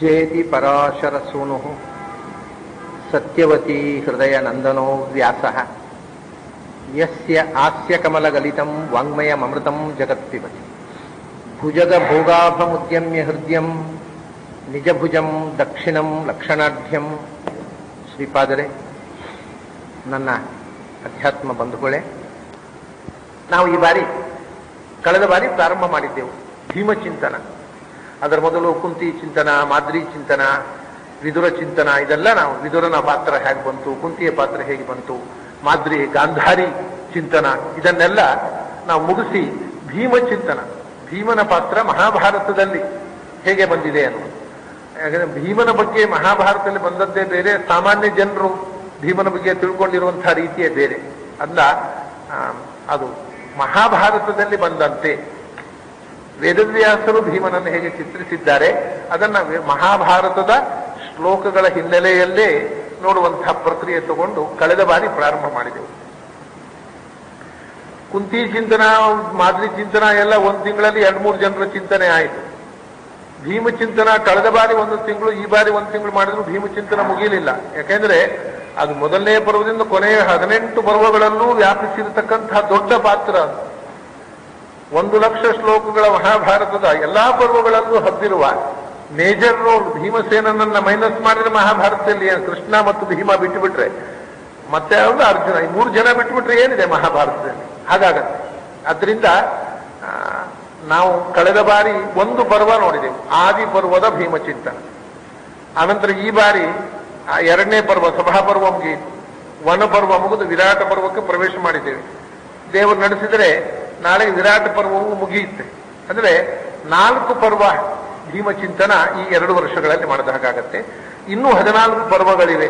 ಜೇತಿ ಪರಾಶರ ಸೂನು ಸತ್ಯವತಿ ಹೃದಯ ನಂದನೋ ವ್ಯಾಸ ಯಸ್ಯ ಆಸ್ಯ ಕಮಲಗಲಿತಂ ವಾಂಗ್ಮಯಮೃತಂ ಜಗತ್ಪಿಬತಿ ಭುಜಗ ಭೋಗಾಭಮುದ್ಯಮ್ಯ ಹೃದಯಂ ನಿಜಭುಜಂ ದಕ್ಷಿಣಂ ಲಕ್ಷಣಾಢ್ಯಂ ಶ್ರೀಪಾದರೇ ನನ್ನ ಅಧ್ಯಾತ್ಮ ಬಂಧುಗಳೇ ನಾವು ಈ ಬಾರಿ ಕಳೆದ ಬಾರಿ ಪ್ರಾರಂಭ ಮಾಡಿದ್ದೆವು ಭೀಮಚಿಂತನ ಅದರ ಮೊದಲು ಕುಂತಿ ಚಿಂತನ ಮಾದ್ರಿ ಚಿಂತನ ವಿದುರ ಚಿಂತನ ಇದೆಲ್ಲ ನಾವು ವಿದುರನ ಪಾತ್ರ ಹೇಗೆ ಬಂತು ಕುಂತಿಯ ಪಾತ್ರ ಹೇಗೆ ಬಂತು ಮಾದ್ರಿ ಗಾಂಧಾರಿ ಚಿಂತನ ಇದನ್ನೆಲ್ಲ ನಾವು ಮುಗಿಸಿ ಭೀಮ ಚಿಂತನ ಭೀಮನ ಪಾತ್ರ ಮಹಾಭಾರತದಲ್ಲಿ ಹೇಗೆ ಬಂದಿದೆ ಅನ್ನೋದು ಯಾಕಂದ್ರೆ ಭೀಮನ ಬಗ್ಗೆ ಮಹಾಭಾರತದಲ್ಲಿ ಬಂದದ್ದೇ ಬೇರೆ ಸಾಮಾನ್ಯ ಜನರು ಭೀಮನ ಬಗ್ಗೆ ತಿಳ್ಕೊಂಡಿರುವಂತಹ ರೀತಿಯೇ ಬೇರೆ ಅಲ್ಲ ಆ, ಅದು ಮಹಾಭಾರತದಲ್ಲಿ ಬಂದಂತೆ ವೇದವ್ಯಾಸರು ಭೀಮನನ್ನು ಹೇಗೆ ಚಿತ್ರಿಸಿದ್ದಾರೆ ಅದನ್ನ ವೆ- ಮಹಾಭಾರತದ ಶ್ಲೋಕಗಳ ಹಿನ್ನೆಲೆಯಲ್ಲೇ ನೋಡುವಂತಹ ಪ್ರಕ್ರಿಯೆ ತಗೊಂಡು ಕಳೆದ ಬಾರಿ ಪ್ರಾರಂಭ ಮಾಡಿದೆವು ಕುಂತಿ ಚಿಂತನ ಮಾದರಿ ಚಿಂತನ ಎಲ್ಲ ಒಂದು ತಿಂಗಳಲ್ಲಿ ಎರಡು ಮೂರು ಜನರ ಚಿಂತನೆ ಆಯಿತು ಭೀಮ ಚಿಂತನ ಕಳೆದ ಬಾರಿ ಒಂದು ತಿಂಗಳು ಈ ಬಾರಿ ಒಂದು ತಿಂಗಳು ಮಾಡಿದ್ರು ಭೀಮ ಚಿಂತನ ಮುಗಿಯಲಿಲ್ಲ ಯಾಕೆಂದ್ರೆ ಅದು ಮೊದಲನೇ ಪರ್ವದಿಂದ ಕೊನೆಯ ಹದಿನೆಂಟು ಪರ್ವಗಳಲ್ಲೂ ವ್ಯಾಪಿಸಿರತಕ್ಕಂತಹ ದೊಡ್ಡ ಪಾತ್ರ ಅದು. ಒಂದು ಲಕ್ಷ ಶ್ಲೋಕಗಳ ಮಹಾಭಾರತದ ಎಲ್ಲಾ ಪರ್ವಗಳಲ್ಲೂ ಹಬ್ಬಿರುವ ಮೇಜರ್ ರೋಲ್ ಭೀಮಸೇನನ್ನ ಮೈನಸ್ ಮಾಡಿದ್ರೆ ಮಹಾಭಾರತದಲ್ಲಿ ಏನು ಕೃಷ್ಣ ಮತ್ತು ಭೀಮ ಬಿಟ್ಟುಬಿಟ್ರೆ ಮತ್ತೆ ಯಾವುದು ಅರ್ಜುನ ಈ ಮೂರು ಜನ ಬಿಟ್ಟುಬಿಟ್ರೆ ಏನಿದೆ ಮಹಾಭಾರತದಲ್ಲಿ ಹಾಗಾಗತ್ತೆ ಅದರಿಂದ ನಾವು ಕಳೆದ ಬಾರಿ ಒಂದು ಪರ್ವ ನೋಡಿದೆವು ಆದಿ ಪರ್ವದ ಭೀಮಚಿಂತನ ಆನಂತರ ಈ ಬಾರಿ ಆ ಎರಡನೇ ಪರ್ವ ಸಭಾಪರ್ವ ಮುಗಿಯಿತು ವನ ಪರ್ವ ಮುಗಿದು ವಿರಾಟ ಪರ್ವಕ್ಕೆ ಪ್ರವೇಶ ಮಾಡಿದ್ದೇವೆ ದೇವರು ನಡೆಸಿದರೆ ನಾಳೆ ವಿರಾಟ ಪರ್ವವು ಮುಗಿಯುತ್ತೆ ಅಂದ್ರೆ ನಾಲ್ಕು ಪರ್ವ ಭೀಮಚಿಂತನ ಈ ಎರಡು ವರ್ಷಗಳಲ್ಲಿ ಮಾಡಿದ ಹಾಗಾಗತ್ತೆ ಇನ್ನೂ ಹದಿನಾಲ್ಕು ಪರ್ವಗಳಿವೆ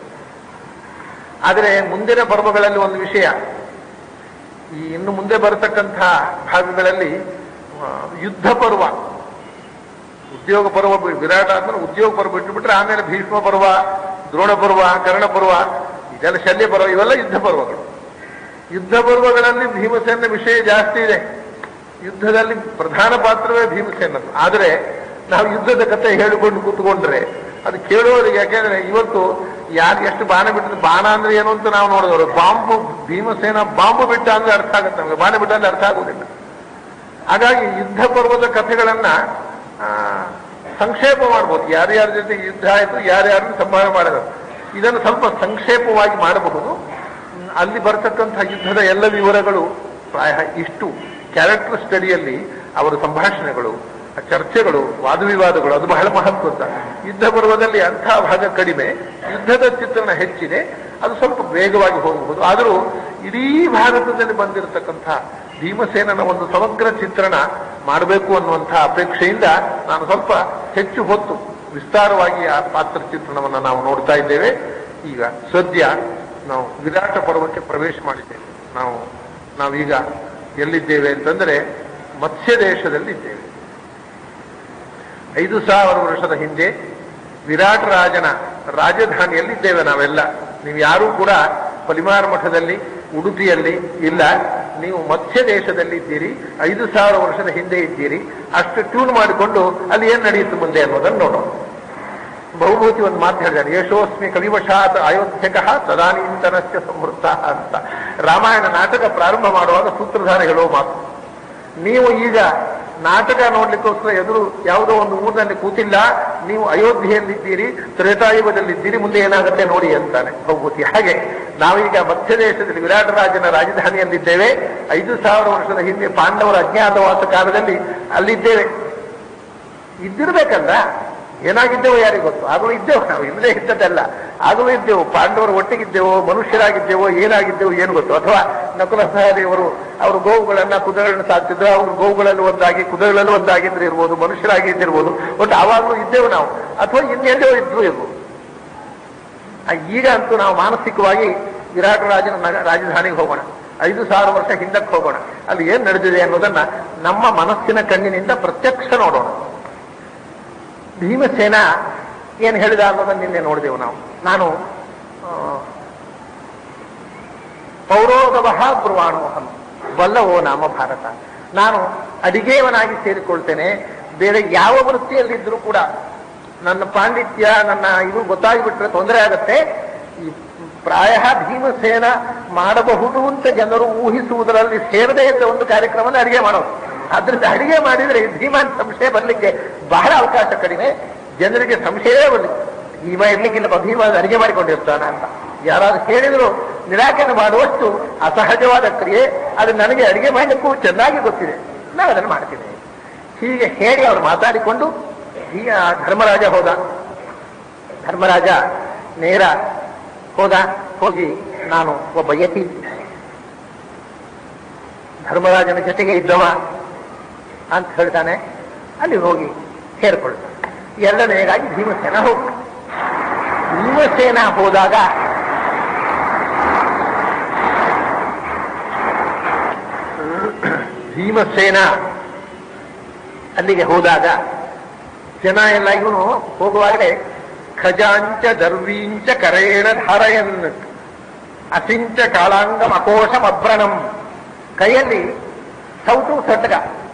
ಆದರೆ ಮುಂದಿನ ಪರ್ವಗಳಲ್ಲಿ ಒಂದು ವಿಷಯ ಈ ಇನ್ನು ಮುಂದೆ ಬರತಕ್ಕಂತಹ ಭಾಗಗಳಲ್ಲಿ ಆ, ಯುದ್ಧ ಪರ್ವ ಉದ್ಯೋಗ ಪರ್ವ ಬಿ- ವಿರಾಟ ಆದ್ಮೇಲೆ ಉದ್ಯೋಗ ಪರ್ವ ಬಿಟ್ಟು ಬಿಟ್ರೆ ಆಮೇಲೆ ಭೀಷ್ಮ ಪರ್ವ ದ್ರೋಣ ಪರ್ವ ಕರ್ಣ ಪರ್ವ ಇದೆಲ್ಲ ಶಲ್ಯ ಪರ್ವ ಇವೆಲ್ಲ ಯುದ್ಧ ಪರ್ವಗಳು ಯುದ್ಧ ಪರ್ವಗಳಲ್ಲಿ ಭೀಮಸೇನ ವಿಷಯ ಜಾಸ್ತಿ ಇದೆ ಯುದ್ಧದಲ್ಲಿ ಪ್ರಧಾನ ಪಾತ್ರವೇ ಭೀಮಸೇನದ್ದು ಆದರೆ ನಾವು ಯುದ್ಧದ ಕಥೆ ಹೇಳಿಕೊಂಡು ಕೂತ್ಕೊಂಡ್ರೆ ಅದು ಕೇಳುವವರಿಗೆ ಯಾಕೆಂದ್ರೆ ಇವತ್ತು ಯಾರು ಎಷ್ಟು ಬಾಣ ಬಿಟ್ಟಿದ್ರು ಬಾಣ ಅಂದ್ರೆ ಏನು ಅಂತ ನಾವು ನೋಡಿದವರು ಬಾಂಬು ಭೀಮಸೇನ ಬಾಂಬು ಬಿಟ್ಟ ಅಂದ್ರೆ ಅರ್ಥ ಆಗುತ್ತೆ ನಮಗೆ ಬಾಣ ಬಿಟ್ಟ ಅಂದ್ರೆ ಅರ್ಥ ಆಗುವುದಿಲ್ಲ ಹಾಗಾಗಿ ಯುದ್ಧ ಪರ್ವದ ಕಥೆಗಳನ್ನ ಆ, ಸಂಕ್ಷೇಪ ಮಾಡ್ಬೋದು ಯಾರ್ಯಾರ ಜೊತೆ ಯುದ್ಧ ಆಯಿತು ಯಾರ್ಯಾರನ್ನು ಸಂಹಾರ ಮಾಡಿದರು ಇದನ್ನು ಸ್ವಲ್ಪ ಸಂಕ್ಷೇಪವಾಗಿ ಮಾಡಬಹುದು ಹ್ಮ್, ಅಲ್ಲಿ ಬರ್ತಕ್ಕಂಥ ಯುದ್ಧದ ಎಲ್ಲ ವಿವರಗಳು ಪ್ರಾಯ ಇಷ್ಟು ಕ್ಯಾರೆಕ್ಟರ್ ಸ್ಟಡಿಯಲ್ಲಿ ಅವರ ಸಂಭಾಷಣೆಗಳು ಆ ಚರ್ಚೆಗಳು ವಾದವಿವಾದಗಳು ಅದು ಬಹಳ ಮಹತ್ವದ ಯುದ್ಧ ಪರ್ವದಲ್ಲಿ ಅಂಥ ಭಾಗ ಕಡಿಮೆ ಯುದ್ಧದ ಚಿತ್ರಣ ಹೆಚ್ಚಿದೆ ಅದು ಸ್ವಲ್ಪ ವೇಗವಾಗಿ ಹೋಗಬಹುದು ಆದರೂ ಇಡೀ ಭಾರತದಲ್ಲಿ ಬಂದಿರತಕ್ಕಂಥ ಭೀಮಸೇನನ ಒಂದು ಸಮಗ್ರ ಚಿತ್ರಣ ಮಾಡಬೇಕು ಅನ್ನುವಂಥ ಅಪೇಕ್ಷೆಯಿಂದ ನಾನು ಸ್ವಲ್ಪ ಹೆಚ್ಚು ಹೊತ್ತು ವಿಸ್ತಾರವಾಗಿ ಆ ಪಾತ್ರ ಚಿತ್ರಣವನ್ನು ನಾವು ನೋಡ್ತಾ ಇದ್ದೇವೆ ಈಗ ಸದ್ಯ ನಾವು ವಿರಾಟ ಪರ್ವಕ್ಕೆ ಪ್ರವೇಶ ಮಾಡಿದ್ದೇವೆ ನಾವು ನಾವೀಗ ಎಲ್ಲಿದ್ದೇವೆ ಅಂತಂದ್ರೆ ಮತ್ಸ್ಯ ದೇಶದಲ್ಲಿ ಇದ್ದೇವೆ ಐದು ಸಾವಿರ ವರ್ಷದ ಹಿಂದೆ ವಿರಾಟ್ ರಾಜನ ರಾಜಧಾನಿಯಲ್ಲಿ ಇದ್ದೇವೆ ನಾವೆಲ್ಲ ನೀವು ಯಾರೂ ಕೂಡ ಪಲಿಮಾರ್ ಮಠದಲ್ಲಿ ಉಡುಪಿಯಲ್ಲಿ ಇಲ್ಲ ನೀವು ಮತ್ಸ್ಯ ದೇಶದಲ್ಲಿ ಇದ್ದೀರಿ ಐದು ಸಾವಿರ ವರ್ಷದ ಹಿಂದೆ ಇದ್ದೀರಿ ಅಷ್ಟು ಟ್ಯೂನ್ ಮಾಡಿಕೊಂಡು ಅಲ್ಲಿ ಏನ್ ನಡೆಯುತ್ತೆ ಮುಂದೆ ಅನ್ನೋದನ್ನು ನೋಡೋಣ ಬಹುಭೂತಿ ಒಂದು ಮಾತು ಹೇಳಿದ್ದಾರೆ ಯಶೋಸ್ಮಿ ಕವಿವಶಾತ್ ಅಯೋಧ್ಯಕ ತದಾನೀಂತನಸ್ಯ ಸಮೃದ್ಧ ಅಂತ ರಾಮಾಯಣ ನಾಟಕ ಪ್ರಾರಂಭ ಮಾಡುವಾಗ ಸೂತ್ರಧಾರ ಹೇಳುವ ಮಾತು ನೀವು ಈಗ ನಾಟಕ ನೋಡ್ಲಿಕ್ಕೋಸ್ಕರ ಎದುರು ಯಾವುದೋ ಒಂದು ಊರಿನಲ್ಲಿ ಕೂತಿಲ್ಲ ನೀವು ಅಯೋಧ್ಯೆಯಲ್ಲಿದ್ದೀರಿ ತ್ರೇತಾಯುಗದಲ್ಲಿದ್ದೀರಿ ಮುಂದೆ ಏನಾಗುತ್ತೆ ನೋಡಿ ಅಂತಾನೆ ಬಹುಭೂತಿ ಹಾಗೆ ನಾವೀಗ ಮಧ್ಯ ದೇಶದಲ್ಲಿ ವಿರಾಟ ರಾಜನ ರಾಜಧಾನಿಯಲ್ಲಿದ್ದೇವೆ ಐದು ಸಾವಿರ ವರ್ಷದ ಹಿಂದೆ ಪಾಂಡವರ ಅಜ್ಞಾತವಾಸ ಕಾಲದಲ್ಲಿ ಅಲ್ಲಿದ್ದೇವೆ ಇದ್ದಿರ್ಬೇಕಲ್ಲ ಏನಾಗಿದ್ದೇವೋ ಯಾರಿಗೆ ಗೊತ್ತು ಆಗಲೂ ಇದ್ದೇವು ನಾವು ಇಲ್ಲದೆ ಇದ್ದದ್ದಲ್ಲ ಆಗಲೂ ಇದ್ದೆವು ಪಾಂಡವರು ಒಟ್ಟಿಗಿದ್ದೆವೋ ಮನುಷ್ಯರಾಗಿದ್ದೆವೋ ಏನಾಗಿದ್ದೆವು ಏನು ಗೊತ್ತು ಅಥವಾ ನಕುಲ ಸಹದೇವರು ಅವರು ಗೋವುಗಳನ್ನ ಕುದುರೆಗಳನ್ನ ಸಾಕ್ತಿದ್ರು ಅವರು ಗೋವುಗಳಲ್ಲಿ ಒಂದಾಗಿ ಕುದುರೆಗಳಲ್ಲಿ ಒಂದಾಗಿದ್ರೆ ಇರ್ಬೋದು ಮನುಷ್ಯರಾಗಿದ್ದಿರ್ಬೋದು ಒಟ್ಟು ಆವಾಗಲೂ ಇದ್ದೇವು ನಾವು ಅಥವಾ ಇನ್ನೆಲ್ಲೋ ಇದ್ರು ಇರ್ಬೋದು ಆ, ಈಗ ಅಂತೂ ನಾವು ಮಾನಸಿಕವಾಗಿ ವಿರಾಟ ರಾಜನ ನಗ- ರಾಜಧಾನಿಗೆ ಹೋಗೋಣ ಐದು ಸಾವಿರ ವರ್ಷ ಹಿಂದಕ್ಕೆ ಹೋಗೋಣ ಅಲ್ಲಿ ಏನ್ ನಡೆದಿದೆ ಅನ್ನೋದನ್ನ ನಮ್ಮ ಮನಸ್ಸಿನ ಕಣ್ಣಿನಿಂದ ಪ್ರತ್ಯಕ್ಷ ನೋಡೋಣ ಭೀಮಸೇನ ಏನು ಹೇಳಿದ ಅನ್ನೋದನ್ನ ನಿನ್ನೆ ನೋಡಿದೆವು ನಾವು ನಾನು ಆ, ಪೌರೋಗವಹ ಬ್ರುವಾಣೋಹಂ ವಲ್ಲವೋ ನಾಮ ಭಾರತ ನಾನು ಅಡಿಗೆಯವನಾಗಿ ಸೇರಿಕೊಳ್ತೇನೆ ಬೇರೆ ಯಾವ ವೃತ್ತಿಯಲ್ಲಿದ್ದರೂ ಕೂಡ ನನ್ನ ಪಾಂಡಿತ್ಯ ನನ್ನ ಇದು ಗೊತ್ತಾಗ್ಬಿಟ್ರೆ ತೊಂದರೆ ಆಗತ್ತೆ ಈ ಪ್ರಾಯ ಭೀಮಸೇನ ಮಾಡಬಹುದು ಅಂತ ಜನರು ಊಹಿಸುವುದರಲ್ಲಿ ಸೇರದೇ ಇದ್ದ ಒಂದು ಕಾರ್ಯಕ್ರಮನ ಅಡಿಗೆ ಮಾಡೋದು ಅದ್ರಿಂದ ಅಡಿಗೆ ಮಾಡಿದ್ರೆ ಭೀಮನ್ ಸಂಶಯ ಬರ್ಲಿಕ್ಕೆ ಬಹಳ ಅವಕಾಶ ಕಡಿಮೆ ಜನರಿಗೆ ಸಂಶಯವೇ ಬರ್ಲಿಕ್ಕೆ ಭೀಮ ಇರ್ಲಿಕ್ಕಿಲ್ಲಪ್ಪ ಭೀಮ ಅಡಿಗೆ ಮಾಡಿಕೊಂಡಿರ್ತಾನ ಅಂತ ಯಾರಾದ್ರೂ ಹೇಳಿದ್ರು ನಿರಾಕರಣೆ ಮಾಡುವಷ್ಟು ಅಸಹಜವಾದ ಕ್ರಿಯೆ ಅದು ನನಗೆ ಅಡಿಗೆ ಮಾಡಲಿಕ್ಕೂ ಚೆನ್ನಾಗಿ ಗೊತ್ತಿದೆ ನಾವು ಅದನ್ನು ಮಾಡ್ತೀನಿ ಹೀಗೆ ಹೇಳಿ ಅವರು ಮಾತಾಡಿಕೊಂಡು ಈಗ ಧರ್ಮರಾಜ ಹೋದ ಧರ್ಮರಾಜ ನೇರ ಹೋದ ಹೋಗಿ ನಾನು ಒಬ್ಬ ಯತಿ ಧರ್ಮರಾಜನ ಜೊತೆಗೆ ಇದ್ದವ ಅಂತ ಹೇಳ್ತಾನೆ ಅಲ್ಲಿ ಹೋಗಿ ಸೇರ್ಕೊಳ್ತಾನೆ ಎರಡನೆಯದಾಗಿ ಭೀಮಸೇನ ಹೋಗ ಭೀಮಸೇನ ಹೋದಾಗ ಭೀಮಸೇನ ಅಲ್ಲಿಗೆ ಹೋದಾಗ ಜನ ಎಲ್ಲ ಇವನು ಹೋಗುವಾಗಲೇ ಖಜಾಂಚ ದರ್ವೀಂಚ ಕರೇಣ ಧಾರಯನ್ ಅಸಿಂಚ ಕಾಳಾಂಗಂ ಅಕೋಶಂ ಅಭ್ರಣಂ ಕೈಯಲ್ಲಿ ಸೌಟು ಸೊಟ್ಟಗ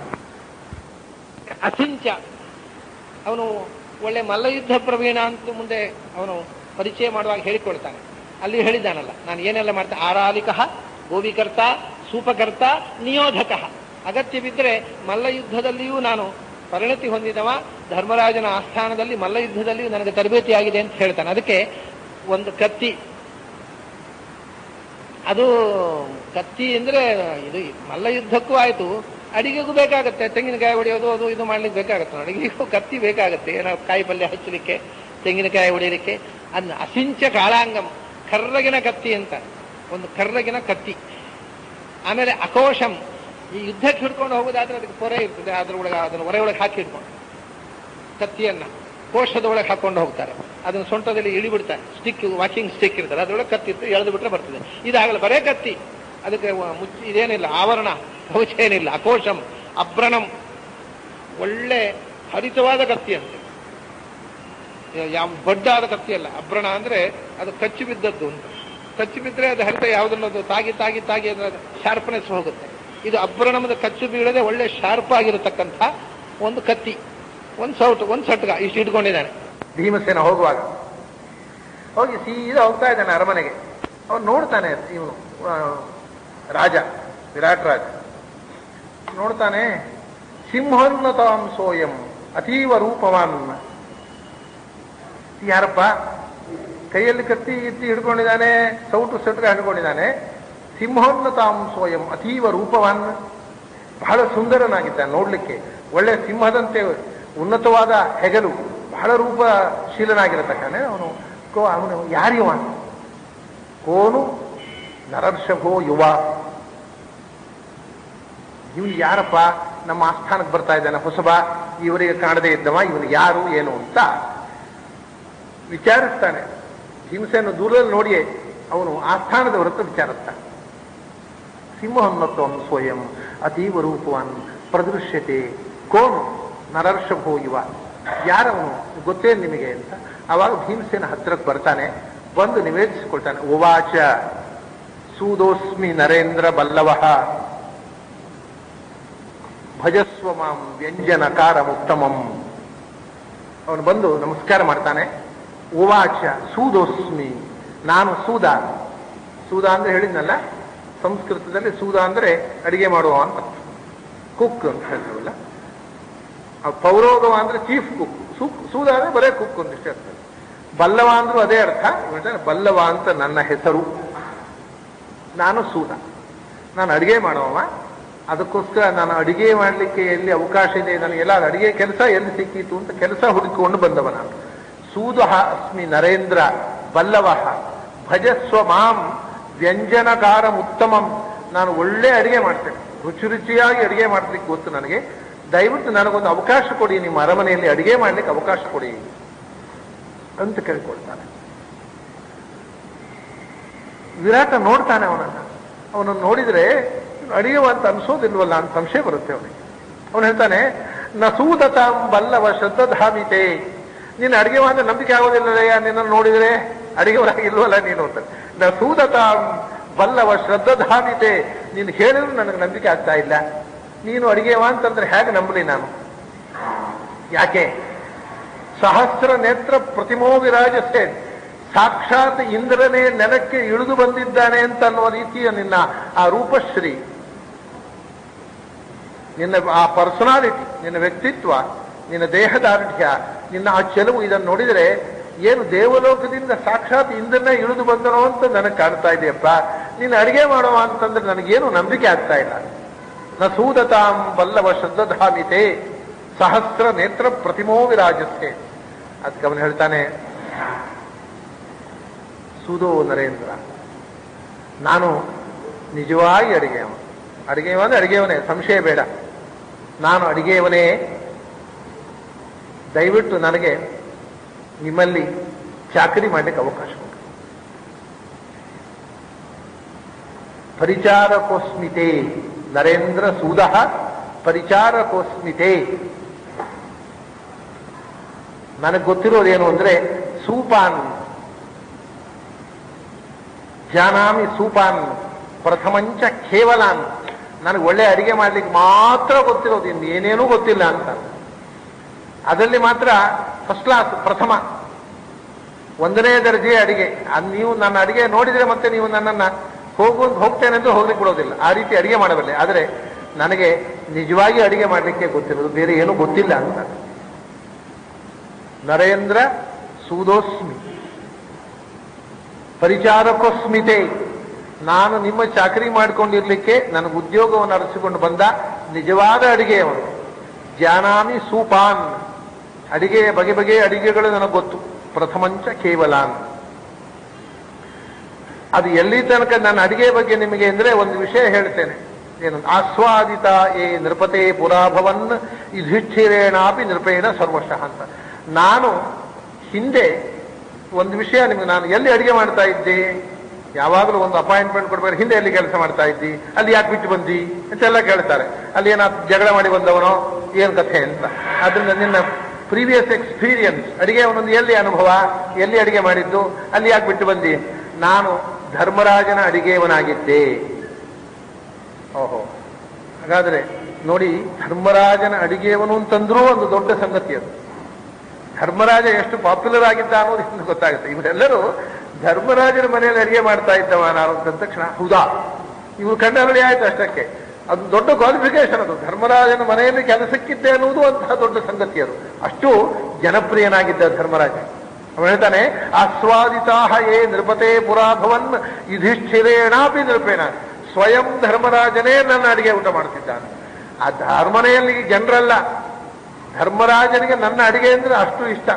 ಅಸಿಂಚ ಅವನು ಒಳ್ಳೆ ಮಲ್ಲಯುದ್ಧ ಪ್ರವೀಣ ಅಂತ ಮುಂದೆ ಅವನು ಪರಿಚಯ ಮಾಡುವಾಗ ಹೇಳಿಕೊಳ್ತಾನೆ ಅಲ್ಲಿ ಹೇಳಿದ್ದಾನಲ್ಲ ನಾನು ಏನೆಲ್ಲ ಮಾಡ್ತೇನೆ ಆರಾಲಿಕ ಗೋವಿಕರ್ತ ಸೂಪಕರ್ತ ನಿಯೋಧಕ ಅಗತ್ಯವಿದ್ದರೆ ಮಲ್ಲಯುದ್ಧದಲ್ಲಿಯೂ ನಾನು ಪರಿಣತಿ ಹೊಂದಿದವ ಧರ್ಮರಾಜನ ಆಸ್ಥಾನದಲ್ಲಿ ಮಲ್ಲಯುದ್ಧದಲ್ಲಿಯೂ ನನಗೆ ತರಬೇತಿ ಆಗಿದೆ ಅಂತ ಹೇಳ್ತಾನೆ ಅದಕ್ಕೆ ಒಂದು ಕತ್ತಿ ಅದು ಕತ್ತಿ ಅಂದ್ರೆ ಇದು ಮಲ್ಲಯುದ್ಧಕ್ಕೂ ಆಯ್ತು ಅಡಿಗೆಗೂ ಬೇಕಾಗತ್ತೆ ತೆಂಗಿನಕಾಯಿ ಹೊಡೆಯೋದು ಅದು ಇದು ಮಾಡ್ಲಿಕ್ಕೆ ಬೇಕಾಗತ್ತೆ ಅಡಿಗೆಗೂ ಕತ್ತಿ ಬೇಕಾಗತ್ತೆ ಏನೋ ಕಾಯಿ ಪಲ್ಯ ಹಚ್ಚಲಿಕ್ಕೆ ತೆಂಗಿನಕಾಯಿ ಹೊಡೆಯಲಿಕ್ಕೆ ಅನ್ನ ಅಸಿಂಚ ಕಾಳಾಂಗಂ ಕರ್ರಗಿನ ಕತ್ತಿ ಅಂತ ಒಂದು ಕರ್ರಗಿನ ಕತ್ತಿ ಆಮೇಲೆ ಅಕೋಶಂ ಈ ಯುದ್ಧಕ್ಕೆ ಹಿಡ್ಕೊಂಡು ಹೋಗೋದಾದ್ರೆ ಅದಕ್ಕೆ ಪೊರೆ ಇರ್ತದೆ ಅದ್ರೊಳಗೆ ಅದನ್ನ ಹೊರೆ ಒಳಗೆ ಹಾಕಿ ಹಿಡ್ಕೊಂಡು ಕತ್ತಿಯನ್ನ ಕೋಶದ ಒಳಗೆ ಹಾಕೊಂಡು ಹೋಗ್ತಾರೆ ಅದನ್ನ ಸೊಂಟದಲ್ಲಿ ಇಳಿಬಿಡ್ತಾರೆ ಸ್ಟಿಕ್ ವಾಕಿಂಗ್ ಸ್ಟಿಕ್ ಇರ್ತಾರೆ ಅದ್ರೊಳಗೆ ಕತ್ತಿ ಇತ್ತು ಎಳೆದು ಬಿಟ್ರೆ ಬರ್ತದೆ ಇದಾಗಲ್ಲ ಬರೇ ಕತ್ತಿ ಅದಕ್ಕೆ ವ- ಮುಚ್ಚಿ ಇದೇನಿಲ್ಲ ಆವರಣ ಕವಚ ಏನಿಲ್ಲ ಅಕೋಶಂ ಅಭ್ರಣಂ ಒಳ್ಳೆ ಹರಿತವಾದ ಕತ್ತಿ ಅಂತೆ ಯ- ಯಾವ ಬಡ್ಡಾದ ಕತ್ತಿ ಅಲ್ಲ ಅಭ್ರಣ ಅಂದ್ರೆ ಅದು ಕಚ್ಚಿ ಬಿದ್ದದ್ದು ಅಂತ ಕಚ್ಚಿ ಬಿದ್ದರೆ ಅದು ಹರಿತ ಯಾವುದನ್ನದು ತಾಗಿ ತಾಗಿ ತಾಗಿ ಅದರ ಶಾರ್ಪ್ನೆಸ್ ಹೋಗುತ್ತೆ ಇದು ಅಭ್ರಣಮದ ಕಚ್ಚು ಬೀಳದೆ ಒಳ್ಳೆ ಶಾರ್ಪ್ ಆಗಿರತಕ್ಕಂಥ ಒಂದು ಕತ್ತಿ ಒಂದು ಸೌಟು ಒಂದು ಸಟ್ಗ ಇಷ್ಟು ಇಟ್ಕೊಂಡಿದ್ದಾನೆ ಭೀಮಸೇನ ಹೋಗುವಾಗ ಹೋಗಿ ಸೀದಾ ಹೋಗ್ತಾ ಇದ್ದಾನೆ ಅರಮನೆಗೆ ಅವನು ನೋಡ್ತಾನೆ ಇವನು ಆ, ರಾಜ ವಿರಾಟ್ ರಾಜ ನೋಡ್ತಾನೆ ಸಿಂಹೋನ್ನತಾಂ ಸೋಯಂ ಅತೀವ ರೂಪವಾನ್ ಯಾರಪ್ಪ ಕೈಯಲ್ಲಿ ಕತ್ತಿ ಇತ್ತಿ ಹಿಡ್ಕೊಂಡಿದ್ದಾನೆ ಸೌಟು ಸಟ್ಗ ಹಿಡ್ಕೊಂಡಿದ್ದಾನೆ ಸಿಂಹೋನ್ನತಾಂ ಸೋಯಂ ಅತೀವ ರೂಪವಾನ್ ಬಹಳ ಸುಂದರನಾಗಿದ್ದಾನೆ ನೋಡ್ಲಿಕ್ಕೆ ಒಳ್ಳೆ ಸಿಂಹದಂತೆ ಉನ್ನತವಾದ ಹೆಗಲು ಬಹಳ ರೂಪಶೀಲನಾಗಿರತಕ್ಕನೆ ಅವನು ಕೋ ಅವನು ಯಾರಿವ ಕೋನು ನರರ್ಷಭೋ ಯುವ ಇವನು ಯಾರಪ್ಪ ನಮ್ಮ ಆಸ್ಥಾನಕ್ಕೆ ಬರ್ತಾ ಇದ್ದಾನೆ ಹೊಸಬ ಇವರಿಗೆ ಕಾಣದೇ ಇದ್ದವ ಇವನು ಯಾರು ಏನು ಅಂತ ವಿಚಾರಿಸ್ತಾನೆ ಹಿಂಸೆಯನ್ನು ದೂರದಲ್ಲಿ ನೋಡಿಯೇ ಅವನು ಆಸ್ಥಾನದ ಹೊರತು ವಿಚಾರಿಸ್ತಾನೆ ಸಿಂಹನ್ನತ್ವಂ ಸ್ವಯಂ ಅತೀವ ರೂಪವಾನ್ ಪ್ರದೃಶ್ಯತೆ ಕೋನು ನರರ್ಷಭೋ ಯುವ ಯಾರವನು ಗೊತ್ತೇ ನಿಮಗೆ ಅಂತ ಅವಾಗ ಭೀಮಸೇನ ಹತ್ತಿರಕ್ಕೆ ಬರ್ತಾನೆ ಬಂದು ನಿವೇದಿಸಿಕೊಳ್ತಾನೆ ಉವಾಚ ಸೂದೋಸ್ಮಿ ನರೇಂದ್ರ ಬಲ್ಲವ ಭಜಸ್ವ ಮಾಂ ವ್ಯಂಜನಕಾರ ಉತ್ತಮಂ ಅವನು ಬಂದು ನಮಸ್ಕಾರ ಮಾಡ್ತಾನೆ ಉವಾಚ ಸೂದೋಸ್ಮಿ ನಾನು ಸೂದ ಸೂದ ಅಂದ್ರೆ ಹೇಳಿದ್ನಲ್ಲ ಸಂಸ್ಕೃತದಲ್ಲಿ ಸೂದ ಅಂದ್ರೆ ಅಡಿಗೆ ಮಾಡುವ ಅಂತ ಕುಕ್ ಅಂತ ಹೇಳ್ತೀವಲ್ಲ ಆ ಪೌರೋಗವ ಅಂದ್ರೆ ಚೀಫ್ ಕುಕ್ ಸೂಕ್ ಸೂದ ಅಂದ್ರೆ ಬರೇ ಕುಕ್ ಅಂತ ಇಷ್ಟೇ ಅರ್ಥ ಬಲ್ಲವ ಅಂದ್ರೂ ಅದೇ ಅರ್ಥ ಇವ್ ಹೇಳ್ತಾನೆ, ಬಲ್ಲವ ಅಂತ ನನ್ನ ಹೆಸರು ನಾನು ಸೂದ ನಾನು ಅಡಿಗೆ ಮಾಡುವವ ಅದಕ್ಕೋಸ್ಕರ ನಾನು ಅಡಿಗೆ ಮಾಡಲಿಕ್ಕೆ ಎಲ್ಲಿ ಅವಕಾಶ ಇದೆ ನನಗೆಲ್ಲ ಅಡಿಗೆ ಕೆಲಸ ಎಲ್ಲಿ ಸಿಕ್ಕಿತು ಅಂತ ಕೆಲಸ ಹುಡುಕಿಕೊಂಡು ಬಂದವ ನಾನು ಸೂದ ಅಸ್ಮಿ ನರೇಂದ್ರ ಬಲ್ಲವ ಭಜಸ್ವ ಮಾಂ ವ್ಯಂಜನಕಾರ ಉತ್ತಮಂ ನಾನು ಒಳ್ಳೆ ಅಡಿಗೆ ಮಾಡ್ತೇನೆ ರುಚಿ ರುಚಿಯಾಗಿ ಅಡಿಗೆ ಮಾಡ್ಲಿಕ್ಕೆ ಗೊತ್ತು ನನಗೆ ದಯವಿಟ್ಟು ನನಗೊಂದು ಅವಕಾಶ ಕೊಡಿ ನಿಮ್ಮ ಅರಮನೆಯಲ್ಲಿ ಅಡಿಗೆ ಮಾಡ್ಲಿಕ್ಕೆ ಅವಕಾಶ ಕೊಡಿ ಅಂತ ಕೇಳ್ಕೊಳ್ತಾನೆ ವಿರಾಟ ನೋಡ್ತಾನೆ ಅವನನ್ನ ಅವನನ್ನು ನೋಡಿದ್ರೆ ಅಡಿಯುವ ಅಂತ ಅನ್ಸೋದಿಲ್ವಲ್ಲ ಅಂತ ಸಂಶಯ ಬರುತ್ತೆ ಅವನಿಗೆ ಅವನು ಹೇಳ್ತಾನೆ ನಸೂದತಾಂ ಬಲ್ಲವ ಶ್ರದ್ಧಾಮಿತೆ ನೀನು ಅಡಿಗೆ ಅಂದ್ರೆ ನಂಬಿಕೆ ಆಗೋದಿಲ್ಲಯ್ಯ ನಿನ್ನನ್ನು ನೋಡಿದ್ರೆ ಅಡಿಗೆವರಾಗಿ ಇಲ್ವಲ್ಲ ನೀನು ಅಂತ ನಸೂದತಾಂ ಬಲ್ಲವ ಶ್ರದ್ಧಾಮಿತೆ ನೀನು ಹೇಳಿದ್ರು ನನಗೆ ನಂಬಿಕೆ ಆಗ್ತಾ ಇಲ್ಲ ನೀನು ಅಡಿಗೆವ ಅಂತಂದ್ರೆ ಹೇಗೆ ನಂಬಲಿ ನಾನು ಯಾಕೆ ಸಹಸ್ರ ನೇತ್ರ ಪ್ರತಿಮೋ ವಿರಾಜಸೇನ್ ಸಾಕ್ಷಾತ್ ಇಂದ್ರನೇ ನೆಲಕ್ಕೆ ಇಳಿದು ಬಂದಿದ್ದಾನೆ ಅಂತ ಅನ್ನುವ ರೀತಿಯ ನಿನ್ನ ಆ ರೂಪಶ್ರೀ ನಿನ್ನ ಆ ಪರ್ಸನಾಲಿಟಿ ನಿನ್ನ ವ್ಯಕ್ತಿತ್ವ ನಿನ್ನ ದೇಹದಾರ್ಢ್ಯ ನಿನ್ನ ಆ ಚೆಲುವು ಇದನ್ನು ನೋಡಿದರೆ ಏನು ದೇವಲೋಕದಿಂದ ಸಾಕ್ಷಾತ್ ಇಂದ್ರನೇ ಇಳಿದು ಬಂದನೋ ಅಂತ ನನಗೆ ಕಾಣ್ತಾ ಇದೆಯಪ್ಪ ನೀನು ಅಡಿಗೆ ಮಾಡುವ ಅಂತಂದ್ರೆ ನನಗೇನು ನಂಬಿಕೆ ಆಗ್ತಾ ಇಲ್ಲ ನ ಸೂದತಾಂ ಬಲ್ಲವ ಶ್ರದ್ಧಾಮಿತೆ ಸಹಸ್ರ ನೇತ್ರ ಪ್ರತಿಮೋ ವಿರಾಜಸ್ತೆ ಅದಕ್ಕೆ ಅವನು ಹೇಳ್ತಾನೆ ಸೂದೋ ನರೇಂದ್ರ ನಾನು ನಿಜವಾಗಿ ಅಡಿಗೆಯವ ಅಡಿಗೆಯವ ಅಂದ್ರೆ ಅಡಿಗೆಯವನೇ ಸಂಶಯ ಬೇಡ ನಾನು ಅಡಿಗೆಯವನೇ ದಯವಿಟ್ಟು ನನಗೆ ನಿಮ್ಮಲ್ಲಿ ಚಾಕರಿ ಮಾಡಲಿಕ್ಕೆ ಅವಕಾಶ ಕೊಡಿ ಪರಿಚಾರಕೋಸ್ಮಿತೆ ನರೇಂದ್ರ ಸೂದ ಪರಿಚಾರಕೋಸ್ಮಿತೆ ನನಗೆ ಗೊತ್ತಿರೋದೇನು ಅಂದ್ರೆ ಸೂಪಾನ್ ಜಾನಾಮಿ ಸೂಪಾನ್ ಪ್ರಥಮಂಚ ಕೇವಲಾನ್ ನನಗೆ ಒಳ್ಳೆ ಅಡಿಗೆ ಮಾಡ್ಲಿಕ್ಕೆ ಮಾತ್ರ ಗೊತ್ತಿರೋದು ಇನ್ನು ಏನೇನೂ ಗೊತ್ತಿಲ್ಲ ಅಂತ ಅದರಲ್ಲಿ ಮಾತ್ರ ಫಸ್ಟ್ ಕ್ಲಾಸ್ ಪ್ರಥಮ ಒಂದನೇ ದರ್ಜೆ ಅಡಿಗೆ ಅದ್ ನೀವು ನನ್ನ ಅಡಿಗೆ ನೋಡಿದ್ರೆ ಮತ್ತೆ ನೀವು ನನ್ನನ್ನ ಹೋಗು ಅಂತ ಹೋಗ್ತೇನೆ ಅಂತ ಹೋಗ್ಲಿಕ್ಕೆ ಬಿಡೋದಿಲ್ಲ ಆ ರೀತಿ ಅಡಿಗೆ ಮಾಡಬಲ್ಲೆ ಆದರೆ ನನಗೆ ನಿಜವಾಗಿ ಅಡಿಗೆ ಮಾಡಲಿಕ್ಕೆ ಗೊತ್ತಿರೋದು ಬೇರೆ ಏನೂ ಗೊತ್ತಿಲ್ಲ ಅಂತ ನರೇಂದ್ರ ಸೂದೋಸ್ಮಿ ಪರಿಚಾರಕೋಸ್ಮಿತೆ ನಾನು ನಿಮ್ಮ ಚಾಕರಿ ಮಾಡಿಕೊಂಡಿರ್ಲಿಕ್ಕೆ ನನಗೆ ಉದ್ಯೋಗವನ್ನು ಅರಸಿಕೊಂಡು ಬಂದ ನಿಜವಾದ ಅಡಿಗೆಯವನು ಜಾನಾಮಿ ಸೂಪಾನ್ ಅಡಿಗೆಯ ಬಗೆ ಬಗೆಯ ಅಡಿಗೆಗಳು ನನಗೆ ಗೊತ್ತು ಪ್ರಥಮಂಚ ಕೇವಲಾನ್ ಅದು ಎಲ್ಲಿ ತನಕ ನನ್ನ ಅಡಿಗೆ ಬಗ್ಗೆ ನಿಮಗೆ ಅಂದ್ರೆ ಒಂದು ವಿಷಯ ಹೇಳ್ತೇನೆ ಏನು ಆಸ್ವಾದಿತ ಏ ನೃಪತೆ ಪುರಾಭವನ್ ಯುಧಿಷ್ಠಿರೇಣಾಪಿ ನೃಪೇಣ ಸರ್ವಶಃ ಅಂತ ನಾನು ಹಿಂದೆ ಒಂದು ವಿಷಯ ನಿಮ್ಗೆ ನಾನು ಎಲ್ಲಿ ಅಡಿಗೆ ಮಾಡ್ತಾ ಇದ್ದೆ ಯಾವಾಗಲೂ ಒಂದು ಅಪಾಯಿಂಟ್ಮೆಂಟ್ ಕೊಡ್ಬೇಕು ಹಿಂದೆ ಎಲ್ಲಿ ಕೆಲಸ ಮಾಡ್ತಾ ಇದ್ದಿ ಅಲ್ಲಿ ಯಾಕೆ ಬಿಟ್ಟು ಬಂದಿ ಅಂತೆಲ್ಲ ಕೇಳ್ತಾರೆ ಅಲ್ಲಿ ಏನೋ ಜಗಳ ಮಾಡಿ ಬಂದವನೋ ಏನ್ ಕಥೆ ಅಂತ ಅದರಿಂದ ನಿನ್ನ ಪ್ರೀವಿಯಸ್ ಎಕ್ಸ್ಪೀರಿಯನ್ಸ್ ಅಡಿಗೆ ಒಂದೊಂದು ಎಲ್ಲಿ ಅನುಭವ ಎಲ್ಲಿ ಅಡಿಗೆ ಮಾಡಿದ್ದು ಅಲ್ಲಿ ಯಾಕೆ ಬಿಟ್ಟು ಬಂದಿ ನಾನು ಧರ್ಮರಾಜನ ಅಡಿಗೆಯವನಾಗಿದ್ದೆ ಓಹೋ ಹಾಗಾದ್ರೆ ನೋಡಿ ಧರ್ಮರಾಜನ ಅಡಿಗೆಯವನು ಅಂತಂದ್ರೂ ಒಂದು ದೊಡ್ಡ ಸಂಗತಿ ಅದು ಧರ್ಮರಾಜ ಎಷ್ಟು ಪಾಪ್ಯುಲರ್ ಆಗಿದ್ದ ಅನ್ನೋದು ಇನ್ನು ಗೊತ್ತಾಗುತ್ತೆ ಇವರೆಲ್ಲರೂ ಧರ್ಮರಾಜನ ಮನೆಯಲ್ಲಿ ಅಡಿಗೆ ಮಾಡ್ತಾ ಇದ್ದವ ನಾನು ಅಂತ ತಕ್ಷಣ ಹೌದಾ ಇವ್ರು ಕಣ್ಣಲ್ಲಿ ಆಯ್ತು ಅಷ್ಟಕ್ಕೆ ಅದು ದೊಡ್ಡ ಕ್ವಾಲಿಫಿಕೇಶನ್ ಅದು ಧರ್ಮರಾಜನ ಮನೆಯಲ್ಲಿ ಕೆಲಸಕ್ಕಿದ್ದೆ ಅನ್ನುವುದು ಅಂತಹ ದೊಡ್ಡ ಸಂಗತಿ ಅದು ಅಷ್ಟು ಜನಪ್ರಿಯನಾಗಿದ್ದ ಧರ್ಮರಾಜ ಅವನು ಹೇಳ್ತಾನೆ ಆಸ್ವಾದಿತಾ ಏ ನೃಪತೆ ಪುರಾಭವನ್ ಯುಧಿಷ್ಠಿರೇಣಾಪಿ ನೃಪೇಣ ಸ್ವಯಂ ಧರ್ಮರಾಜನೇ ನನ್ನ ಅಡಿಗೆ ಊಟ ಮಾಡ್ತಿದ್ದಾನೆ ಆ ಧರ್ಮನೆಯಲ್ಲಿ ಜನರಲ್ಲ ಧರ್ಮರಾಜನಿಗೆ ನನ್ನ ಅಡಿಗೆ ಅಂದ್ರೆ ಅಷ್ಟು ಇಷ್ಟ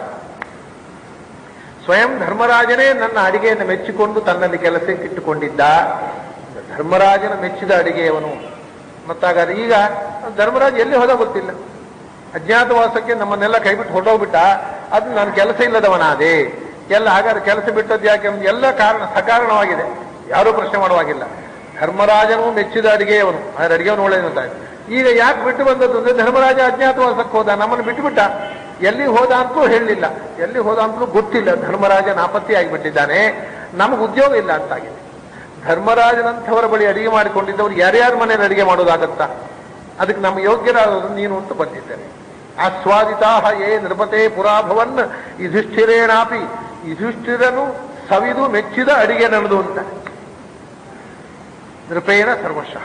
ಸ್ವಯಂ ಧರ್ಮರಾಜನೇ ನನ್ನ ಅಡಿಗೆಯನ್ನು ಮೆಚ್ಚಿಕೊಂಡು ತನ್ನಲ್ಲಿ ಕೆಲಸಕ್ಕೆ ಇಟ್ಟುಕೊಂಡಿದ್ದ ಧರ್ಮರಾಜನ ಮೆಚ್ಚಿದ ಅಡಿಗೆಯವನು ಮತ್ತಾಗಾದ್ರೆ ಈಗ ಧರ್ಮರಾಜ ಎಲ್ಲಿ ಹೋದ ಗೊತ್ತಿಲ್ಲ ಅಜ್ಞಾತವಾಸಕ್ಕೆ ನಮ್ಮನ್ನೆಲ್ಲ ಕೈಬಿಟ್ಟು ಹೊರಟೋಗ್ಬಿಟ್ಟ ಅದು ನನ್ನ ಕೆಲಸ ಇಲ್ಲದವನಾದೆ ಎಲ್ಲ ಹಾಗಾದ್ರೆ ಕೆಲಸ ಬಿಟ್ಟದ್ದು ಯಾಕೆ ಅಂದ್ರೆ ಎಲ್ಲ ಕಾರಣ ಸಕಾರಣವಾಗಿದೆ ಯಾರೂ ಪ್ರಶ್ನೆ ಮಾಡುವಾಗಿಲ್ಲ ಧರ್ಮರಾಜನು ಮೆಚ್ಚಿದ ಅಡಿಗೆಯವನು ಅದರ ಅಡಿಗೆಯವನು ಒಳ್ಳೆಯದಂತ ಈಗ ಯಾಕೆ ಬಿಟ್ಟು ಬಂದದ್ದು ಅಂದ್ರೆ ಧರ್ಮರಾಜ ಅಜ್ಞಾತವಾಸಕ್ಕೆ ಹೋದ ನಮ್ಮನ್ನು ಬಿಟ್ಟುಬಿಟ್ಟ ಎಲ್ಲಿ ಹೋದ ಅಂತಲೂ ಹೇಳಲಿಲ್ಲ ಎಲ್ಲಿ ಹೋದ ಅಂತಲೂ ಗೊತ್ತಿಲ್ಲ ಧರ್ಮರಾಜ ನಾಪತ್ತಿ ಆಗಿಬಿಟ್ಟಿದ್ದಾನೆ ನಮಗೆ ಉದ್ಯೋಗ ಇಲ್ಲ ಅಂತಾಗಿದೆ ಧರ್ಮರಾಜನಂಥವರ ಬಳಿ ಅಡಿಗೆ ಮಾಡಿಕೊಂಡಿದ್ದವ್ರು ಯಾರ್ಯಾರ ಮನೇಲಿ ಅಡಿಗೆ ಮಾಡೋದಾಗತ್ತಾ ಅದಕ್ಕೆ ನಮ್ಮ ಯೋಗ್ಯರಾದವರು ನೀನು ಅಂತ ಬಂದಿದ್ದೇನೆ ಆಸ್ವಾದಿತಾ ಏ ನೃಪತೆ ಪುರಾಭವನ್ ಯುಧಿಷ್ಠಿರೇಣಾಪಿ ಯುಧಿಷ್ಠಿರನು ಸವಿದು ಮೆಚ್ಚಿದ ಅಡಿಗೆ ನಡೆದು ಅಂತ ನೃಪೇಣ ಸರ್ವಶಃ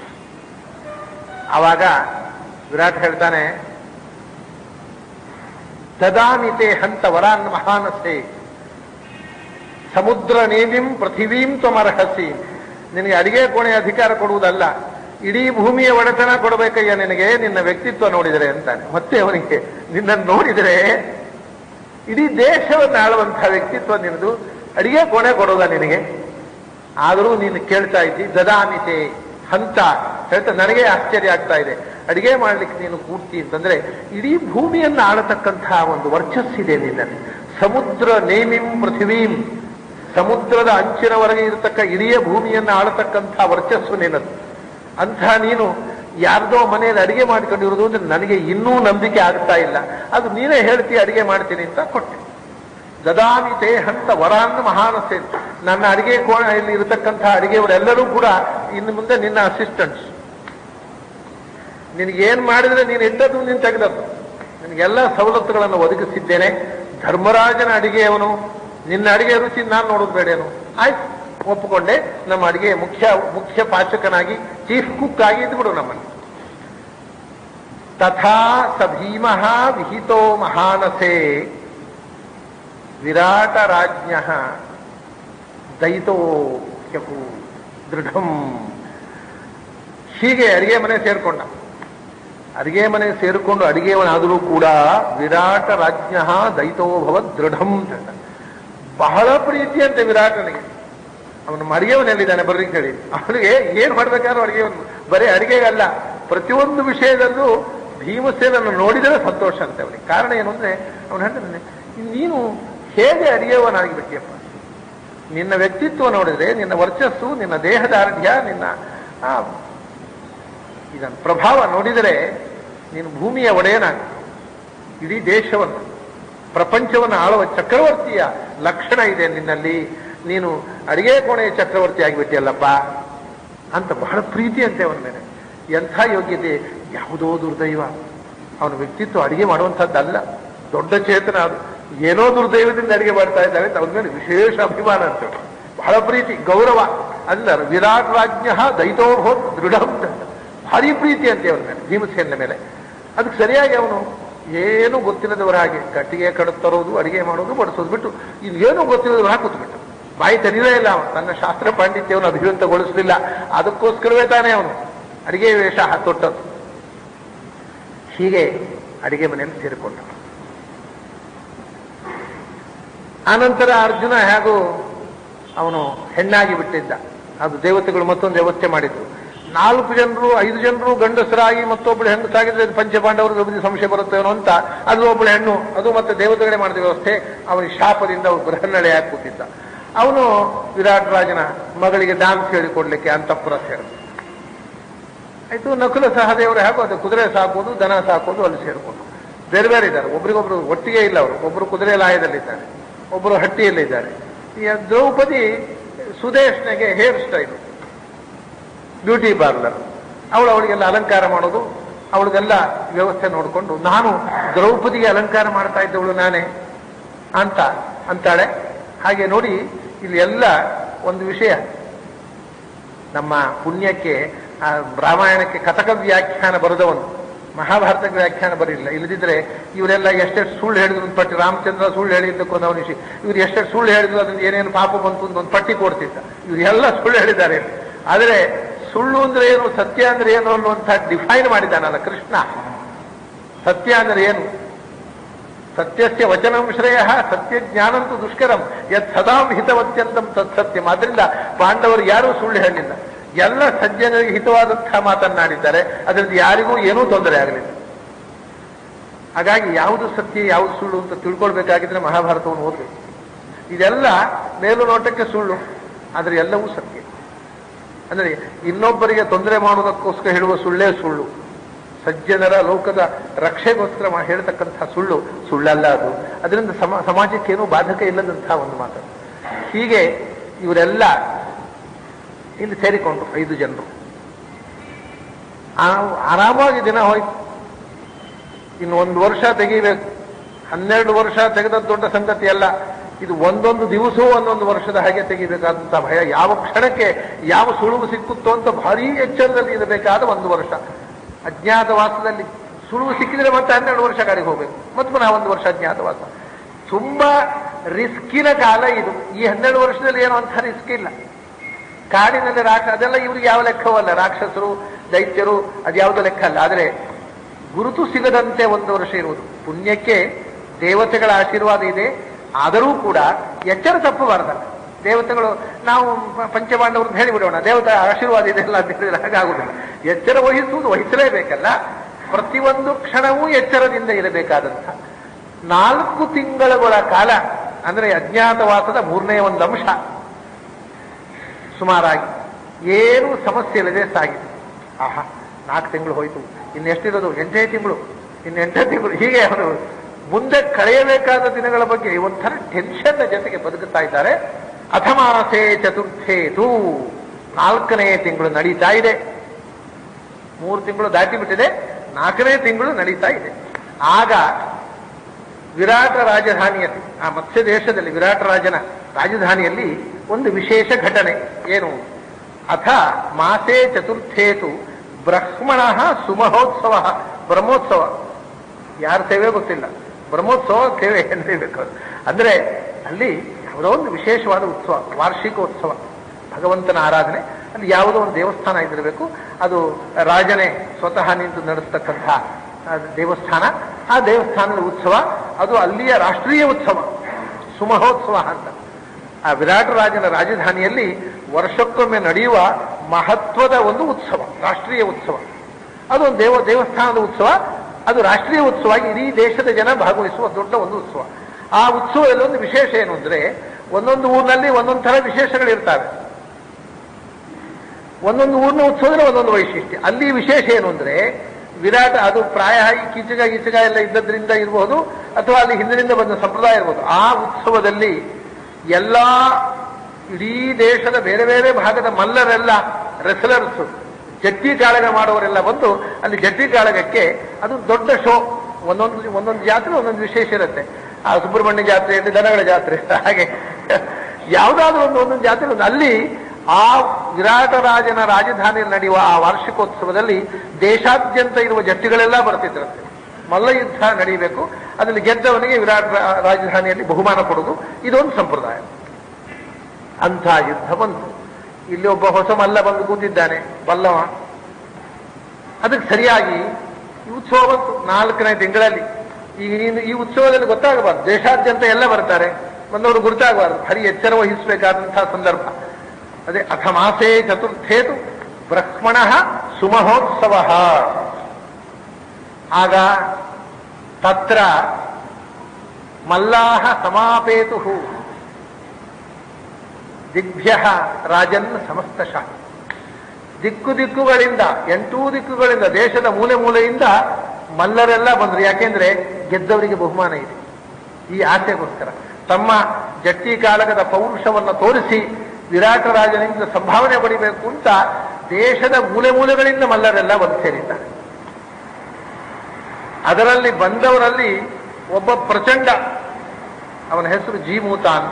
ಆವಾಗ ವಿರಾಟ್ ಹೇಳ್ತಾನೆ ದದಾಮಿತೆ ಹಂತ ವರಾನ್ ಮಹಾನಸೆ ಸಮುದ್ರ ನೇಮಿಂ ಪೃಥಿವೀಂ ತ್ವಮರ್ಹಸಿ ನಿನಗೆ ಅಡಿಗೆ ಕೋಣೆ ಅಧಿಕಾರ ಕೊಡುವುದಲ್ಲ ಇಡೀ ಭೂಮಿಯ ಒಡೆತನ ಕೊಡಬೇಕಯ್ಯ ನಿನಗೆ ನಿನ್ನ ವ್ಯಕ್ತಿತ್ವ ನೋಡಿದರೆ ಅಂತಾನೆ ಮತ್ತೆ ಅವನಿಗೆ ನಿನ್ನನ್ನು ನೋಡಿದರೆ ಇಡೀ ದೇಶವನ್ನು ಆಳುವಂತಹ ವ್ಯಕ್ತಿತ್ವ ನಿನ್ನದು ಅಡಿಗೆ ಕೋಣೆ ಕೊಡೋದ ನಿನಗೆ ಆದರೂ ನೀನು ಕೇಳ್ತಾ ಇದ್ದಿ ದದಾಮಿತೆ ಹಂತ ಹೇಳ್ತಾ ನನಗೆ ಆಶ್ಚರ್ಯ ಆಗ್ತಾ ಇದೆ ಅಡಿಗೆ ಮಾಡ್ಲಿಕ್ಕೆ ನೀನು ಕೂಡ್ತಿ ಅಂತಂದ್ರೆ ಇಡೀ ಭೂಮಿಯನ್ನು ಆಳತಕ್ಕಂತಹ ಒಂದು ವರ್ಚಸ್ಸಿದೆ ನಿನ್ನಲ್ಲಿ ಸಮುದ್ರ ನೇಮಿಂ ಪೃಥಿವೀಂ ಸಮುದ್ರದ ಅಂಚಿನವರೆಗೆ ಇರತಕ್ಕ ಇಡೀ ಭೂಮಿಯನ್ನು ಆಳತಕ್ಕಂತಹ ವರ್ಚಸ್ಸು ನಿನ್ನದು ಅಂಥ ನೀನು ಯಾರ್ದೋ ಮನೆಯಲ್ಲಿ ಅಡಿಗೆ ಮಾಡ್ಕೊಂಡಿರೋದು ಅಂದ್ರೆ ನನಗೆ ಇನ್ನೂ ನಂಬಿಕೆ ಆಗ್ತಾ ಇಲ್ಲ ಅದು ನೀನೇ ಹೇಳ್ತೀಯ ಅಡಿಗೆ ಮಾಡ್ತೀನಿ ಅಂತ ಕೊಟ್ಟೆ ದದಾಮಿ ತೇ ಹಂತ ವರಾನ್ ಮಹಾನಸೆ ನನ್ನ ಅಡಿಗೆ ಕೋಣೆಯಲ್ಲಿ ಇರತಕ್ಕಂತಹ ಅಡಿಗೆಯವರೆಲ್ಲರೂ ಕೂಡ ಇನ್ನು ಮುಂದೆ ನಿನ್ನ ಅಸಿಸ್ಟೆಂಟ್ಸ್ ನಿನಗೇನ್ ಮಾಡಿದ್ರೆ ನೀನು ಇಟ್ಟದ್ದು ನೀನು ತೆಗೆದದ್ದು ನಿನಗೆಲ್ಲ ಸವಲತ್ತುಗಳನ್ನು ಒದಗಿಸಿದ್ದೇನೆ ಧರ್ಮರಾಜನ ಅಡಿಗೆಯವನು ನಿನ್ನ ಅಡಿಗೆ ರುಚಿ ನಾನು ನೋಡೋದು ಬೇಡೇನು ಆಯ್ತು ಒಪ್ಪಿಕೊಂಡೆ ನಮ್ಮ ಅಡಿಗೆ ಮುಖ್ಯ ಮುಖ್ಯ ಪಾಚಕನಾಗಿ ಚೀಫ್ ಕುಕ್ ಆಗಿ ಇದ್ಬಿಡು ನಮ್ಮನ್ನು ತಥಾ ಸ ಭೀಮ ವಿಹಿತೋ ಮಹಾನಸೆ ವಿರಾಟ ರಾಜ್ಞ ದೈತೋ ಹ್ಯಪು ದೃಢಂ ಹೀಗೆ ಅಡಿಗೆ ಮನೆ ಸೇರ್ಕೊಂಡ ಅಡಿಗೆ ಮನೆ ಸೇರಿಕೊಂಡು ಅಡಿಗೆಯವನಾದರೂ ಕೂಡ ವಿರಾಟ ರಾಜ್ಞ ದೈತೋಭವ ದೃಢಂ ಅಂತ ಹೇಳ್ತಾನೆ. ಬಹಳ ಪ್ರೀತಿಯಂತೆ ವಿರಾಟನಿಗೆ ಅವನು ಅಡಿಗೆವನಲ್ಲಿದ್ದಾನೆ ಬರ್ರಿ ಹೇಳಿ ಅವನಿಗೆ ಏನ್ ಮಾಡ್ಬೇಕಾದ್ರೂ ಅಡಿಗೆವನು ಬರೀ ಅಡಿಗೆಗಲ್ಲ ಪ್ರತಿಯೊಂದು ವಿಷಯದಲ್ಲೂ ಭೀಮಸೇನನ್ನು ನೋಡಿದರೆ ಸಂತೋಷ ಅಂತೆ ಅವನಿಗೆ ಕಾರಣ ಏನು ಅಂದ್ರೆ ಅವನು ಹೇಳ್ತಾನೆ ನೀನು ಹೇಗೆ ಅಡಿಗೆವನಾಗಿಬಿಟ್ಟಿಯಪ್ಪ ನಿನ್ನ ವ್ಯಕ್ತಿತ್ವ ನೋಡಿದ್ರೆ ನಿನ್ನ ವರ್ಚಸ್ಸು ನಿನ್ನ ದೇಹದಾರ್ಢ್ಯ ನಿನ್ನ ಆ, ಇದನ್ನ ಪ್ರಭಾವ ನೋಡಿದರೆ ನೀನು ಭೂಮಿಯ ಒಡೆಯನಾಗ ಇಡೀ ದೇಶವನ್ನು ಪ್ರಪಂಚವನ್ನು ಆಳುವ ಚಕ್ರವರ್ತಿಯ ಲಕ್ಷಣ ಇದೆ ನಿನ್ನಲ್ಲಿ ನೀನು ಅಡಿಗೆ ಕೋಣೆಯ ಚಕ್ರವರ್ತಿ ಆಗಿಬಿಟ್ಟಿಯಲ್ಲಪ್ಪ ಅಂತ ಬಹಳ ಪ್ರೀತಿ ಅಂತೆ ಅವನ ಮೇಲೆ ಎಂಥ ಯೋಗ್ಯತೆ ಯಾವುದೋ ದುರ್ದೈವ ಅವನ ವ್ಯಕ್ತಿತ್ವ ಅಡಿಗೆ ಮಾಡುವಂಥದ್ದಲ್ಲ ದೊಡ್ಡ ಚೇತನ ಅದು ಏನೋ ದುರ್ದೈವದಿಂದ ಅಡಿಗೆ ಮಾಡ್ತಾ ಇದ್ದಾವೆ ಅಂತ ಅವನ ಮೇಲೆ ವಿಶೇಷ ಅಭಿಮಾನ ಅಂತ ಬಹಳ ಪ್ರೀತಿ ಗೌರವ ಅಲ್ಲ ವಿರಾಟ್ ರಾಜ್ಞ ದೈತೋಭೋ ದೃಢ ಅಂತ ಭಾರಿ ಪ್ರೀತಿ ಅಂತೆ ಅವನ ಮೇಲೆ ಭೀಮಸೇನ ಮೇಲೆ ಅದಕ್ಕೆ ಸರಿಯಾಗಿ ಅವನು ಏನು ಗೊತ್ತಿಲ್ಲದವರ ಹಾಗೆ ಕಟ್ಟಿಗೆ ಕಡುತ್ತರೋದು ತರೋದು ಅಡಿಗೆ ಮಾಡೋದು ಬಡಿಸೋದು ಬಿಟ್ಟು ಇನ್ನೇನು ಗೊತ್ತಿಲ್ಲದವರ ಹಾಗೆ ಕೂತ್ಬಿಟ್ಟು ಬಾಯಿ ತೆರೀಲೇ ಇಲ್ಲ ಅವನು ತನ್ನ ಶಾಸ್ತ್ರ ಪಾಂಡಿತ್ಯವನ್ನು ಅಭಿವೃದ್ಧಗೊಳಿಸಲಿಲ್ಲ ಅದಕ್ಕೋಸ್ಕರವೇ ತಾನೇ ಅವನು ಅಡಿಗೆ ವೇಷ ತೊಟ್ಟದ್ದು ಹೀಗೆ ಅಡಿಗೆ ಮನೆಯಲ್ಲಿ ಸೇರಿಕೊಂಡ ಆನಂತರ ಅರ್ಜುನ ಹೇಗೂ ಅವನು ಹೆಣ್ಣಾಗಿ ಬಿಟ್ಟಿದ್ದ ಅದು ದೇವತೆಗಳು ಮತ್ತೊಂದು ವ್ಯವಸ್ಥೆ ಮಾಡಿದ್ರು ನಾಲ್ಕು ಜನರು ಐದು ಜನರು ಗಂಡಸರಾಗಿ ಮತ್ತೊಬ್ಬಳು ಹೆಂಗಸಾಗಿದ್ರೆ ಅದು ಪಂಚಪಾಂಡವರು ಗಮನಿ ಸಂಶಯ ಬರುತ್ತೇನೋ ಅಂತ ಅದು ಒಬ್ಬಳು ಹೆಣ್ಣು ಅದು ಮತ್ತೆ ದೇವತೆಗಳೇ ಮಾಡಿದ ವ್ಯವಸ್ಥೆ ಅವನಿಗೆ ಶಾಪದಿಂದ ಅವ್ರು ಬೃಹನ್ನಳೆ ಹಾಕಿ ಕೂತಿದ್ದ ಅವನು ವಿರಾಟ್ ರಾಜನ ಮಗಳಿಗೆ ಡಾನ್ಸ್ ಹೇಳಿಕೊಡ್ಲಿಕ್ಕೆ ಅಂತಃಪುರ ಸೇರಿದ ಆಯ್ತು ನಕುಲ ಸಹದೇವರು ಹೇಗೋ ಅದು ಕುದುರೆ ಸಾಕೋದು ದನ ಸಾಕೋದು ಅಲ್ಲಿ ಸೇರ್ಕೊಂಡು ಬೇರೆ ಬೇರೆ ಇದ್ದಾರೆ ಒಬ್ರಿಗೊಬ್ರು ಒಟ್ಟಿಗೆ ಇಲ್ಲ ಅವರು ಒಬ್ಬರು ಕುದುರೆ ಲಾಯದಲ್ಲಿದ್ದಾರೆ ಒಬ್ಬರು ಹಟ್ಟಿಯಲ್ಲಿದ್ದಾರೆ ಈ ದ್ರೌಪದಿ ಸುದೇಶ್ನಿಗೆ ಹೇರ್ ಸ್ಟೈಲ್ ಬ್ಯೂಟಿ ಪಾರ್ಲರ್ ಅವಳು ಅವಳಿಗೆಲ್ಲ ಅಲಂಕಾರ ಮಾಡೋದು ಅವಳಿಗೆಲ್ಲ ವ್ಯವಸ್ಥೆ ನೋಡಿಕೊಂಡು ನಾನು ದ್ರೌಪದಿಗೆ ಅಲಂಕಾರ ಮಾಡ್ತಾ ಇದ್ದವಳು ನಾನೇ ಅಂತ ಅಂತಾಳೆ ಹಾಗೆ ನೋಡಿ ಇಲ್ಲಿ ಎಲ್ಲ ಒಂದು ವಿಷಯ ನಮ್ಮ ಪುಣ್ಯಕ್ಕೆ ಆ ರಾಮಾಯಣಕ್ಕೆ ಕಥಕ ವ್ಯಾಖ್ಯಾನ ಬರೆದವನು ಮಹಾಭಾರತಕ್ಕೆ ವ್ಯಾಖ್ಯಾನ ಬರಲಿಲ್ಲ ಇಲ್ಲದಿದ್ರೆ ಇವರೆಲ್ಲ ಎಷ್ಟೆಷ್ಟು ಸುಳ್ಳು ಹೇಳಿದ್ರು ಒಂದು ಪಟ್ಟಿ ರಾಮಚಂದ್ರ ಸುಳ್ಳು ಹೇಳಿದ್ದಕ್ಕೊಂದು ಅವನಿಸಿ ಇವ್ರು ಎಷ್ಟೆಷ್ಟು ಸುಳ್ಳು ಹೇಳಿದ್ರು ಅದರಿಂದ ಏನೇನು ಪಾಪ ಬಂತು ಅಂತ ಒಂದು ಪಟ್ಟಿ ಕೊಡ್ತಿದ್ದ ಇವರೆಲ್ಲ ಸುಳ್ಳು ಹೇಳಿದ್ದಾರೆ ಆದರೆ ಸುಳ್ಳು ಅಂದ್ರೆ ಏನು ಸತ್ಯ ಅಂದ್ರೆ ಏನು ಅನ್ನುವಂಥ ಡಿಫೈನ್ ಮಾಡಿದ್ದಾನಲ್ಲ ಕೃಷ್ಣ ಸತ್ಯ ಅಂದ್ರೆ ಏನು ಸತ್ಯಸ್ಯ ವಚನಂ ಶ್ರೇಯ ಸತ್ಯ ಜ್ಞಾನಂತೂ ದುಷ್ಕರಂ ಯತ್ ಸದಾ ಹಿತವತ್ಯಂತಂ ತತ್ ಸತ್ಯಂ ಆದ್ರಿಂದ ಪಾಂಡವರು ಯಾರೂ ಸುಳ್ಳು ಹೇಳಿಲ್ಲ ಎಲ್ಲ ಸಜ್ಜನರಿಗೆ ಹಿತವಾದಂತಹ ಮಾತನ್ನಾಡಿದ್ದಾರೆ ಅದರಿಂದ ಯಾರಿಗೂ ಏನೂ ತೊಂದರೆ ಆಗಲಿಲ್ಲ ಹಾಗಾಗಿ ಯಾವುದು ಸತ್ಯ ಯಾವುದು ಸುಳ್ಳು ಅಂತ ತಿಳ್ಕೊಳ್ಬೇಕಾಗಿದ್ರೆ ಮಹಾಭಾರತವನ್ನು ಓದಬೇಕು ಇದೆಲ್ಲ ಮೇಲು ನೋಟಕ್ಕೆ ಸುಳ್ಳು ಆದರೆ ಎಲ್ಲವೂ ಸತ್ಯ ಅಂದ್ರೆ ಇನ್ನೊಬ್ಬರಿಗೆ ತೊಂದರೆ ಮಾಡುವುದಕ್ಕೋಸ್ಕರ ಹೇಳುವ ಸುಳ್ಳೇ ಸುಳ್ಳು ಸಜ್ಜನರ ಲೋಕದ ರಕ್ಷೆಗೋಸ್ಕರ ಮಾ- ಹೇಳ್ತಕ್ಕಂತಹ ಸುಳ್ಳು ಸುಳ್ಳಲ್ಲ ಅದು ಅದರಿಂದ ಸಮ ಸಮಾಜಕ್ಕೇನೂ ಬಾಧಕ ಇಲ್ಲದಂತಹ ಒಂದು ಮಾತು ಹೀಗೆ ಇವರೆಲ್ಲ ಇಲ್ಲಿ ಸೇರಿಕೊಂಡ್ರು ಐದು ಜನರು ಆ- ಆರಾಮಾಗಿ ದಿನ ಹೋಯ್ತು ಇನ್ನು ಒಂದು ವರ್ಷ ತೆಗಿಬೇಕು ಹನ್ನೆರಡು ವರ್ಷ ತೆಗೆದದ್ದು ದೊಡ್ಡ ಸಂಗತಿ ಅಲ್ಲ ಇದು ಒಂದೊಂದು ದಿವಸವೂ ಒಂದೊಂದು ವರ್ಷದ ಹಾಗೆ ತೆಗಿಬೇಕಾದಂತಹ ಭಯ ಯಾವ ಕ್ಷಣಕ್ಕೆ ಯಾವ ಸುಳುವು ಸಿಕ್ಕುತ್ತೋ ಅಂತ ಭಾರೀ ಎಚ್ಚರದಲ್ಲಿ ಇರಬೇಕಾದ ಒಂದು ವರ್ಷ ಅಜ್ಞಾತವಾಸದಲ್ಲಿ ಸುಳುವು ಸಿಕ್ಕಿದ್ರೆ ಮತ್ತೆ ಹನ್ನೆರಡು ವರ್ಷ ಗಾಡಿಗೆ ಹೋಗ್ಬೇಕು ಮತ್ತೆ ಪುನಃ ಒಂದು ವರ್ಷ ಅಜ್ಞಾತವಾಸ ತುಂಬಾ ರಿಸ್ಕಿನ ಕಾಲ ಇದು ಈ ಹನ್ನೆರಡು ವರ್ಷದಲ್ಲಿ ಏನೋ ಅಂತ ರಿಸ್ಕ್ ಇಲ್ಲ ಕಾಡಿನಲ್ಲಿ ರಾಕ್ಷ ಅದೆಲ್ಲ ಇವ್ರಿಗೆ ಯಾವ ಲೆಕ್ಕವಲ್ಲ ರಾಕ್ಷಸರು ದೈತ್ಯರು ಅದ್ಯಾವುದೋ ಲೆಕ್ಕ ಅಲ್ಲ ಆದರೆ ಗುರುತು ಸಿಗದಂತೆ ಒಂದು ವರ್ಷ ಇರುವುದು ಪುಣ್ಯಕ್ಕೆ ದೇವತೆಗಳ ಆಶೀರ್ವಾದ ಇದೆ ಆದರೂ ಕೂಡ ಎಚ್ಚರ ತಪ್ಪಬಾರ್ದಲ್ಲ ದೇವತೆಗಳು ನಾವು ಪ- ಪಂಚಪಾಂಡವ್ರನ್ನ ಹೇಳಿಬಿಡೋಣ ದೇವತೆ ಆಶೀರ್ವಾದ ಇದೆ ಅಲ್ಲ ಅಂತ ಹೇಳಿದ್ರೆ ಹಾಗಾಗುದಿಲ್ಲ ಎಚ್ಚರ ವಹಿಸುವುದು ವಹಿಸಲೇಬೇಕಲ್ಲ ಪ್ರತಿಯೊಂದು ಕ್ಷಣವೂ ಎಚ್ಚರದಿಂದ ಇರಬೇಕಾದಂಥ ನಾಲ್ಕು ತಿಂಗಳುಗಳ ಕಾಲ ಅಂದ್ರೆ ಅಜ್ಞಾತವಾಸದ ಮೂರನೇ ಒಂದು ಅಂಶ ಸುಮಾರಾಗಿ ಏನು ಸಮಸ್ಯೆ ಇಲ್ಲದೆ ಸಾಗಿದೆ ಆಹಾ ನಾಲ್ಕು ತಿಂಗಳು ಹೋಯ್ತು ಇನ್ನೆಷ್ಟಿರೋದು ಎಂಟೇ ತಿಂಗಳು ಇನ್ನೆಂಟೇ ತಿಂಗಳು ಹೀಗೆ ಅವರು ಮುಂದೆ ಕಳೆಯಬೇಕಾದ ದಿನಗಳ ಬಗ್ಗೆ ಒಂಥರ ಟೆನ್ಷನ್ ಜೊತೆಗೆ ಬದುಕುತ್ತಾ ಇದ್ದಾರೆ ಅಥಮಾಸೆ ಚತುರ್ಥೇತು ನಾಲ್ಕನೇ ತಿಂಗಳು ನಡೀತಾ ಇದೆ ಮೂರು ತಿಂಗಳು ದಾಟಿ ಬಿಟ್ಟಿದೆ ನಾಲ್ಕನೇ ತಿಂಗಳು ನಡೀತಾ ಇದೆ ಆಗ ವಿರಾಟ ರಾಜಧಾನಿಯಲ್ಲಿ ಆ ಮತ್ಸ್ಯ ದೇಶದಲ್ಲಿ ವಿರಾಟ ರಾಜನ ರಾಜಧಾನಿಯಲ್ಲಿ ಒಂದು ವಿಶೇಷ ಘಟನೆ ಏನು ಅಥ ಮಾಸೆ ಚತುರ್ಥೇತು ಬ್ರಹ್ಮಣ ಸುಮಹೋತ್ಸವ ಬ್ರಹ್ಮೋತ್ಸವ ಯಾರ ಸೇವೆ ಗೊತ್ತಿಲ್ಲ ಬ್ರಹ್ಮೋತ್ಸವ ಸೇವೆ ಎನ್ನಬೇಕು ಅಂದ್ರೆ ಅಲ್ಲಿ ಯಾವುದೋ ಒಂದು ವಿಶೇಷವಾದ ಉತ್ಸವ ವಾರ್ಷಿಕೋತ್ಸವ ಭಗವಂತನ ಆರಾಧನೆ ಅಲ್ಲಿ ಯಾವುದೋ ಒಂದು ದೇವಸ್ಥಾನ ಇದಿರಬೇಕು ಅದು ರಾಜನೇ ಸ್ವತಃ ನಿಂತು ನಡೆಸ್ತಕ್ಕಂಥ ಆ ದೇವಸ್ಥಾನ ಆ ದೇವಸ್ಥಾನದ ಉತ್ಸವ ಅದು ಅಲ್ಲಿಯ ರಾಷ್ಟ್ರೀಯ ಉತ್ಸವ ಸುಮಹೋತ್ಸವ ಅಂತ ಆ ವಿರಾಟ ರಾಜನ ರಾಜಧಾನಿಯಲ್ಲಿ ವರ್ಷಕ್ಕೊಮ್ಮೆ ನಡೆಯುವ ಮಹತ್ವದ ಒಂದು ಉತ್ಸವ ರಾಷ್ಟ್ರೀಯ ಉತ್ಸವ ಅದು ಒಂದು ದೇವ ದೇವಸ್ಥಾನದ ಉತ್ಸವ ಅದು ರಾಷ್ಟ್ರೀಯ ಉತ್ಸವ ಇಡೀ ದೇಶದ ಜನ ಭಾಗವಹಿಸುವ ದೊಡ್ಡ ಒಂದು ಉತ್ಸವ ಆ ಉತ್ಸವದಲ್ಲಿ ಒಂದು ವಿಶೇಷ ಏನು ಅಂದ್ರೆ ಒಂದೊಂದು ಊರಿನಲ್ಲಿ ಒಂದೊಂದು ತರ ವಿಶೇಷಗಳಿರ್ತವೆ ಒಂದೊಂದು ಊರಿನ ಉತ್ಸವದಲ್ಲಿ ಒಂದೊಂದು ವೈಶಿಷ್ಟ್ಯ ಅಲ್ಲಿ ವಿಶೇಷ ಏನು ಅಂದ್ರೆ ವಿರಾಟ ಅದು ಪ್ರಾಯ ಈ ಕಿಚಗ ಗಿಚಗ ಎಲ್ಲ ಇದ್ದದ್ರಿಂದ ಇರಬಹುದು ಅಥವಾ ಅಲ್ಲಿ ಹಿಂದಿನಿಂದ ಬಂದ ಸಂಪ್ರದಾಯ ಇರಬಹುದು ಆ ಉತ್ಸವದಲ್ಲಿ ಎಲ್ಲಾ ಇಡೀ ದೇಶದ ಬೇರೆ ಬೇರೆ ಭಾಗದ ಮಲ್ಲರೆಲ್ಲ ರೆಸ್ಲರ್ಸ್ ಜಟ್ಟಿ ಕಾಳಗ ಮಾಡುವವರೆಲ್ಲ ಬಂದು ಅಲ್ಲಿ ಜಟ್ಟಿ ಕಾಳಗಕ್ಕೆ ಅದು ದೊಡ್ಡ ಶೋ ಒಂದೊಂದು ಒಂದೊಂದು ಜಾತ್ರೆ ಒಂದೊಂದು ವಿಶೇಷ ಇರುತ್ತೆ ಆ ಸುಬ್ರಹ್ಮಣ್ಯ ಜಾತ್ರೆ ಇರುತ್ತೆ ದನಗಳ ಜಾತ್ರೆ ಹಾಗೆ ಯಾವುದಾದ್ರೂ ಒಂದು ಒಂದೊಂದು ಜಾತ್ರೆ ಒಂದು ಅಲ್ಲಿ ಆ ವಿರಾಟ ರಾಜನ ರಾಜಧಾನಿಯಲ್ಲಿ ನಡೆಯುವ ಆ ವಾರ್ಷಿಕೋತ್ಸವದಲ್ಲಿ ದೇಶಾದ್ಯಂತ ಇರುವ ಜಟ್ಟಿಗಳೆಲ್ಲ ಬರ್ತಿದ್ರಂತೆ ಮಲ್ಲ ಯುದ್ಧ ನಡೀಬೇಕು ಅದರಲ್ಲಿ ಗೆದ್ದವನಿಗೆ ವಿರಾಟ ರಾ- ರಾಜಧಾನಿಯಲ್ಲಿ ಬಹುಮಾನ ಕೊಡುವುದು ಇದೊಂದು ಸಂಪ್ರದಾಯ ಅಂಥ ಯುದ್ಧ ಬಂತು ಇಲ್ಲಿ ಒಬ್ಬ ಹೊಸ ಮಲ್ಲ ಬಂದು ಕೂತಿದ್ದಾನೆ ಬಲ್ಲವ ಅದಕ್ಕೆ ಸರಿಯಾಗಿ ಈ ಉತ್ಸವ ಬಂತು ನಾಲ್ಕನೇ ತಿಂಗಳಲ್ಲಿ ಈಗ ಇನ್ನು ಈ ಉತ್ಸವದಲ್ಲಿ ಗೊತ್ತಾಗಬಾರ್ದು ದೇಶಾದ್ಯಂತ ಎಲ್ಲ ಬರ್ತಾರೆ ಬಂದವರು ಗುರುತಾಗಬಾರ್ದು ಹರಿ ಎಚ್ಚರ ವಹಿಸಬೇಕಾದಂತಹ ಸಂದರ್ಭ ಅದೇ ಅಥ ಮಾಸೇ ಚತುರ್ಥೇತು ಬ್ರಹ್ಮಣ ಸುಮಹೋತ್ಸವ ಆಗ ತತ್ರ ಮಲ್ಲಾಹ ಸಮಾಪೇತು ದಿಗ್ಭ್ಯ ರಾಜನ್ ಸಮಸ್ತಶಃ ದಿಕ್ಕು ದಿಕ್ಕುಗಳಿಂದ ಎಂಟೂ ದಿಕ್ಕುಗಳಿಂದ ದೇಶದ ಮೂಲೆ ಮೂಲೆಯಿಂದ ಮಲ್ಲರೆಲ್ಲ ಬಂದ್ರು ಯಾಕೆಂದ್ರೆ ಗೆದ್ದವರಿಗೆ ಬಹುಮಾನ ಇದೆ ಈ ಆಸೆಗೋಸ್ಕರ ತಮ್ಮ ಜಟ್ಟಿ ಕಾಲಕದ ಪೌರುಷವನ್ನು ತೋರಿಸಿ ವಿರಾಟ ರಾಜನಿಂದ ಸಂಭಾವನೆ ಪಡಿಬೇಕು ಅಂತ ದೇಶದ ಮೂಲೆ ಮೂಲೆಗಳಿಂದ ಮಲ್ಲರೆಲ್ಲ ಬಂದು ಸೇರಿದ್ದಾರೆ ಅದರಲ್ಲಿ ಬಂದವರಲ್ಲಿ ಒಬ್ಬ ಪ್ರಚಂಡ ಅವನ ಹೆಸರು ಜೀಮೂತಾನ್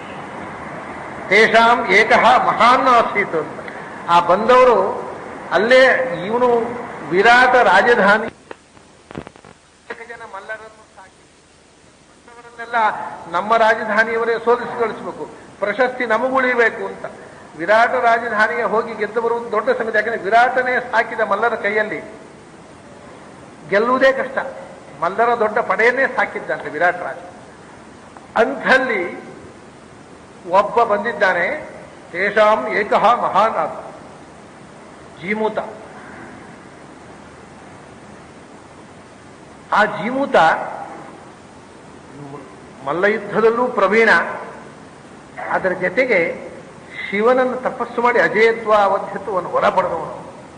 ತೇಷಾಂ ಏಕಃ ಮಹಾನ್ ಆಸೀತ್ ಅಂತ ಆ ಬಂದವರು ಅಲ್ಲೇ ಇವನು ವಿರಾಟ ರಾಜಧಾನಿ ಅನೇಕ ಜನ ಮಲ್ಲರನ್ನು ಸಾಕಿ ಬಂದವರನ್ನೆಲ್ಲ ನಮ್ಮ ರಾಜಧಾನಿಯವರೇ ಸೋಲಿಸಿ ಕಳಿಸ್ಬೇಕು ಪ್ರಶಸ್ತಿ ನಮಗುಳಿಬೇಕು ಅಂತ ವಿರಾಟ ರಾಜಧಾನಿಗೆ ಹೋಗಿ ಗೆದ್ದವರು ಒಂದು ದೊಡ್ಡ ಸಂಗತಿ ಯಾಕಂದ್ರೆ ವಿರಾಟನೇ ಸಾಕಿದ ಮಲ್ಲರ ಕೈಯಲ್ಲಿ ಗೆಲ್ಲುವುದೇ ಕಷ್ಟ ಮಲ್ಲರ ದೊಡ್ಡ ಪಡೆಯನ್ನೇ ಸಾಕಿದ್ದಂತೆ ವಿರಾಟ್ ರಾಜ ಅಂಥಲ್ಲಿ ಒಬ್ಬ ಬಂದಿದ್ದಾನೆ ತೇಷಾಂ ಏಕಃ ಮಹಾನ್ ಆದ ಜೀಮೂತ ಆ ಜೀಮೂತ ಮಲ್ಲಯುದ್ಧದಲ್ಲೂ ಪ್ರವೀಣ ಅದರ ಜೊತೆಗೆ ಶಿವನನ್ನು ತಪಸ್ಸು ಮಾಡಿ ಅಜೇಯತ್ವ ಅವಧ್ಯತ್ವವನ್ನು ಹೊರ ಪಡೆದವನು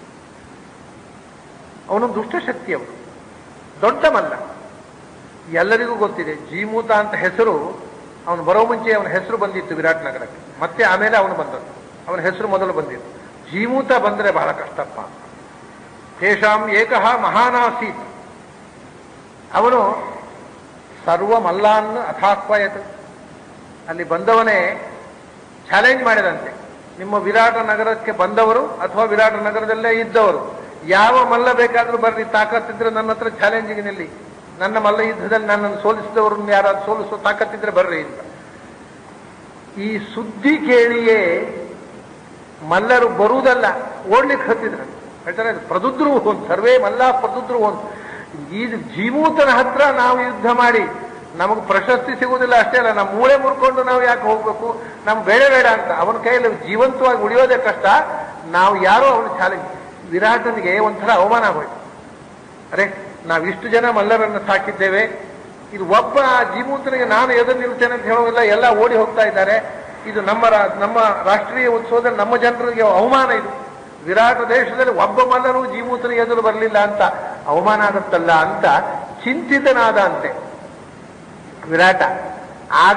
ಅವನು ದುಷ್ಟಶಕ್ತಿ ಅವನು ದೊಡ್ಡ ಮಲ್ಲ ಎಲ್ಲರಿಗೂ ಗೊತ್ತಿದೆ ಜೀಮೂತ ಅಂತ ಹೆಸರು ಅವನು ಬರೋ ಮುಂಚೆ ಅವನ ಹೆಸರು ಬಂದಿತ್ತು ವಿರಾಟ್ ನಗರಕ್ಕೆ ಮತ್ತೆ ಆಮೇಲೆ ಅವನು ಬಂದದ್ದು ಅವನ ಹೆಸರು ಮೊದಲು ಬಂದಿತ್ತು ಜೀಮೂತ ಬಂದರೆ ಬಹಳ ಕಷ್ಟಪ್ಪ ತೇಷಾಂ ಏಕಃ ಮಹಾನಾಸೀತ್ ಅವನು ಸರ್ವ ಮಲ್ಲಾನ್ ಅಥಾಕ್ವಯತ್ ಅಲ್ಲಿ ಬಂದವನೇ ಚಾಲೆಂಜ್ ಮಾಡಿದಂತೆ ನಿಮ್ಮ ವಿರಾಟ ನಗರಕ್ಕೆ ಬಂದವರು ಅಥವಾ ವಿರಾಟ ನಗರದಲ್ಲೇ ಇದ್ದವರು ಯಾವ ಮಲ್ಲ ಬೇಕಾದ್ರೂ ಬರ್ರಿ ತಾಕತ್ತಿದ್ರೆ ನನ್ನ ಹತ್ರ ಚಾಲೆಂಜಿಗೆ ನಿಲ್ಲಿ ನನ್ನ ಮಲ್ಲ ಯುದ್ಧದಲ್ಲಿ ನನ್ನನ್ನು ಸೋಲಿಸಿದವ್ರನ್ನ ಯಾರಾದ್ರೂ ಸೋಲಿಸೋ ತಾಕತ್ತಿದ್ರೆ ಬರ್ರಿ ಅಂತ ಈ ಸುದ್ದಿ ಕೇಳಿಯೇ ಮಲ್ಲರು ಬರುವುದಲ್ಲ ಓಡ್ಲಿಕ್ಕೆ ಹತ್ತಿದ್ರು ಹೇಳ್ತಾರೆ ಪ್ರದುದ್ರು ಒಂದು ಸರ್ವೇ ಮಲ್ಲ ಪ್ರದುದ್ರು ಒಂದು ಈ ಜೀಮೂತನ ಹತ್ರ ನಾವು ಯುದ್ಧ ಮಾಡಿ ನಮಗೆ ಪ್ರಶಸ್ತಿ ಸಿಗುವುದಿಲ್ಲ ಅಷ್ಟೇ ಅಲ್ಲ ನಮ್ಮ ಮೂಳೆ ಮುರ್ಕೊಂಡು ನಾವು ಯಾಕೆ ಹೋಗ್ಬೇಕು ನಮ್ ಬೇಡ ಬೇಡ ಅಂತ ಅವನ ಕೈಯಲ್ಲಿ ಜೀವಂತವಾಗಿ ಉಳಿಯೋದೇ ಕಷ್ಟ ನಾವು ಯಾರೋ ಅವನ ಚಾಲೆಂಜ್ ವಿರಾಟನಿಗೆ ಒಂಥರ ಅವಮಾನ ಆಗೋಯ್ತು ಅರೆ ನಾವಿಷ್ಟು ಜನ ಮಲ್ಲರನ್ನು ಸಾಕಿದ್ದೇವೆ ಇದು ಒಬ್ಬ ಜೀಮೂತನಿಗೆ ನಾನು ಎದುರು ನಿಲ್ತೇನೆ ಅಂತ ಹೇಳೋದಿಲ್ಲ ಎಲ್ಲ ಓಡಿ ಹೋಗ್ತಾ ಇದ್ದಾರೆ ಇದು ನಮ್ಮ ರಾ- ನಮ್ಮ ರಾಷ್ಟ್ರೀಯ ಉತ್ಸವದಲ್ಲಿ ನಮ್ಮ ಜನರಿಗೆ ಅವಮಾನ ಇದು ವಿರಾಟ ದೇಶದಲ್ಲಿ ಒಬ್ಬ ಮಲ್ಲರು ಜೀಮೂತನಿಗೆ ಎದುರು ಬರಲಿಲ್ಲ ಅಂತ ಅವಮಾನ ಆಗುತ್ತಲ್ಲ ಅಂತ ಚಿಂತಿತನಾದ ಅಂತೆ ವಿರಾಟ ಆಗ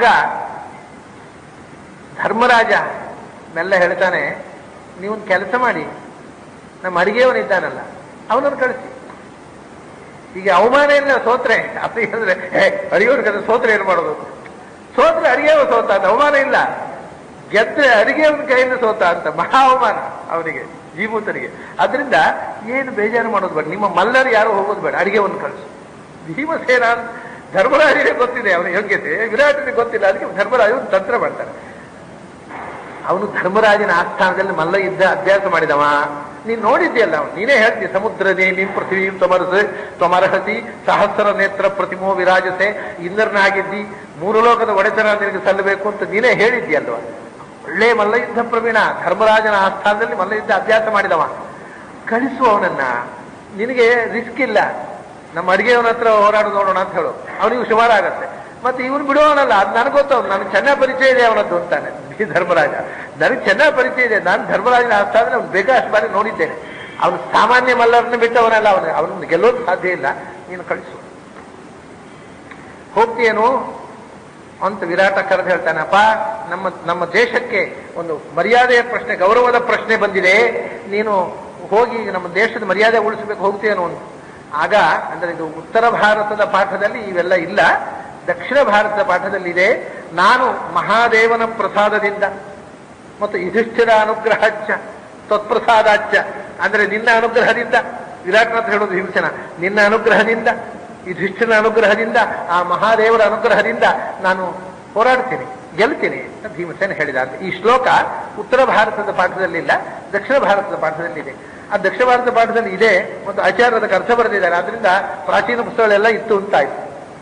ಧರ್ಮರಾಜ ಮೆಲ್ಲ ಹೇಳ್ತಾನೆ ನೀವೊಂದು ಕೆಲಸ ಮಾಡಿ ನಮ್ಮ ಅಡಿಗೆಯವನಿದ್ದಾನಲ್ಲ ಅವನನ್ನು ಕಳಿಸಿ ಈಗ ಅವಮಾನ ಇಲ್ಲ ಸೋತ್ರೆ ಅದು ಅಂದ್ರೆ ಅಡಿಗೆವ್ರ ಕತೆ ಸೋತ್ರೆ ಏನ್ ಮಾಡೋದು ಸೋತ್ರೆ ಅಡಿಗೆವ ಸೋತ ಅಂತ ಅವಮಾನ ಇಲ್ಲ ಗೆದ್ರೆ ಅಡಿಗೆಯವನ ಕೈಯಿಂದ ಸೋತ ಅಂತ ಮಹಾ ಅವಮಾನ ಅವನಿಗೆ ಜೀವೂತನಿಗೆ ಅದರಿಂದ ಏನು ಬೇಜಾರು ಮಾಡೋದು ಬೇಡ ನಿಮ್ಮ ಮಲ್ಲರು ಯಾರು ಹೋಗೋದು ಬೇಡ ಅಡಿಗೆವನ್ನು ಕಳಿಸು ಭೀಮಸೇನ ಅಂತ ಧರ್ಮರಾಜನಿಗೆ ಗೊತ್ತಿದೆ ಅವನ ಯೋಗ್ಯತೆ ವಿರಾಟನಿಗೆ ಗೊತ್ತಿಲ್ಲ ಅದಕ್ಕೆ ಧರ್ಮರಾಜ ಒಂದು ತಂತ್ರ ಮಾಡ್ತಾರೆ ಅವನು ಧರ್ಮರಾಜನ ಆಸ್ಥಾನದಲ್ಲಿ ಮಲ್ಲ ಇದ್ದ ಅಭ್ಯಾಸ ಮಾಡಿದವ ನೀನ್ ನೋಡಿದ್ಯಲ್ಲ ಅವನು ನೀನೇ ಹೇಳ್ತಿ ಸಮುದ್ರನೇ ನಿಮ್ ಪೃಥ್ವಿ ತ್ವಮರಸ ತ್ವಮರ್ಹತಿ ಸಹಸ್ರ ನೇತ್ರ ಪ್ರತಿಮೋ ವಿರಾಜತೆ ಇಂದ್ರನಾಗಿದ್ದಿ ಮೂರು ಲೋಕದ ಒಡೆತನ ನಿನಗೆ ಸಲ್ಲಬೇಕು ಅಂತ ನೀನೇ ಹೇಳಿದ್ಯಲ್ವ ಒಳ್ಳೆ ಮಲ್ಲ ಯುದ್ಧ ಪ್ರವೀಣ ಧರ್ಮರಾಜನ ಆಸ್ಥಾನದಲ್ಲಿ ಮಲ್ಲ ಯುದ್ಧ ಅಭ್ಯಾಸ ಮಾಡಿದವ ಕಳಿಸು ಅವನನ್ನ ನಿನಗೆ ರಿಸ್ಕ್ ಇಲ್ಲ ನಮ್ಮ ಅಡಿಗೆಯವನ ಹತ್ರ ಹೋರಾಡು ನೋಡೋಣ ಅಂತ ಹೇಳು ಅವನಿಗೂ ಸುಮಾರು ಆಗತ್ತೆ ಮತ್ತೆ ಇವನು ಬಿಡುವವನಲ್ಲ ಅದು ನನಗೆ ಗೊತ್ತವನು ನನಗೆ ಚೆನ್ನಾಗಿ ಪರಿಚಯ ಇದೆ ಅವನದ್ದು ಅಂತಾನೆ ಈ ಧರ್ಮರಾಜ ನನಗೆ ಚೆನ್ನಾಗಿ ಪರಿಚಯ ಇದೆ ನಾನು ಧರ್ಮರಾಜನ ಆಸ್ಥಾನ ಅವ್ನು ಬೇಕಾಷ್ಟು ಬಾರಿ ನೋಡಿದ್ದೇನೆ ಅವನು ಸಾಮಾನ್ಯ ಮಲ್ಲರನ್ನ ಬಿಟ್ಟವನಲ್ಲ ಅವನು ಅವನನ್ನು ಗೆಲ್ಲೋದು ಸಾಧ್ಯ ಇಲ್ಲ ನೀನು ಕಳಿಸು ಹೋಗ್ತೀಯೇನು ಅಂತ ವಿರಾಟ ಕರೆದು ಹೇಳ್ತಾನೆ ಅಪ್ಪ ನಮ್ಮ ನಮ್ಮ ದೇಶಕ್ಕೆ ಒಂದು ಮರ್ಯಾದೆಯ ಪ್ರಶ್ನೆ ಗೌರವದ ಪ್ರಶ್ನೆ ಬಂದಿದೆ ನೀನು ಹೋಗಿ ನಮ್ಮ ದೇಶದ ಮರ್ಯಾದೆ ಉಳಿಸಬೇಕು ಹೋಗ್ತೀಯೇನು ಅಂತ ಆಗ ಅಂದ್ರೆ ಇದು ಉತ್ತರ ಭಾರತದ ಪಾಠದಲ್ಲಿ ಇವೆಲ್ಲ ಇಲ್ಲ ದಕ್ಷಿಣ ಭಾರತದ ಪಾಠದಲ್ಲಿ ಇದೆ ನಾನು ಮಹಾದೇವನ ಪ್ರಸಾದದಿಂದ ಮತ್ತು ಯುಧಿಷ್ಠಿರ ಅನುಗ್ರಹಚ್ಚ ತತ್ಪ್ರಸಾದಾಚ್ಚ ಅಂದ್ರೆ ನಿನ್ನ ಅನುಗ್ರಹದಿಂದ ವಿರಾಟ್ನ ಹತ್ರ ಹೇಳೋದು ಹಿಂಸನ ನಿನ್ನ ಅನುಗ್ರಹದಿಂದ ಯುಧಿಷ್ಠಿರ ಅನುಗ್ರಹದಿಂದ ಆ ಮಹಾದೇವರ ಅನುಗ್ರಹದಿಂದ ನಾನು ಹೋರಾಡ್ತೀನಿ ಗೆಲ್ತೀನಿ ಅಂತ ಭೀಮಸೇನ ಹೇಳಿದ ಅಂತ ಈ ಶ್ಲೋಕ ಉತ್ತರ ಭಾರತದ ಪಾಠದಲ್ಲಿಲ್ಲ ದಕ್ಷಿಣ ಭಾರತದ ಪಾಠದಲ್ಲಿದೆ ಆ ದಕ್ಷಿಣ ಭಾರತದ ಪಾಠದಲ್ಲಿ ಇದೆ ಮತ್ತು ಆಚಾರ್ಯದ ಅರ್ಥ ಬರೆದಿದ್ದಾರೆ ಆದ್ರಿಂದ ಪ್ರಾಚೀನ ಪುಸ್ತಕಗಳೆಲ್ಲ ಇತ್ತು ಅಂತಾಯ್ತು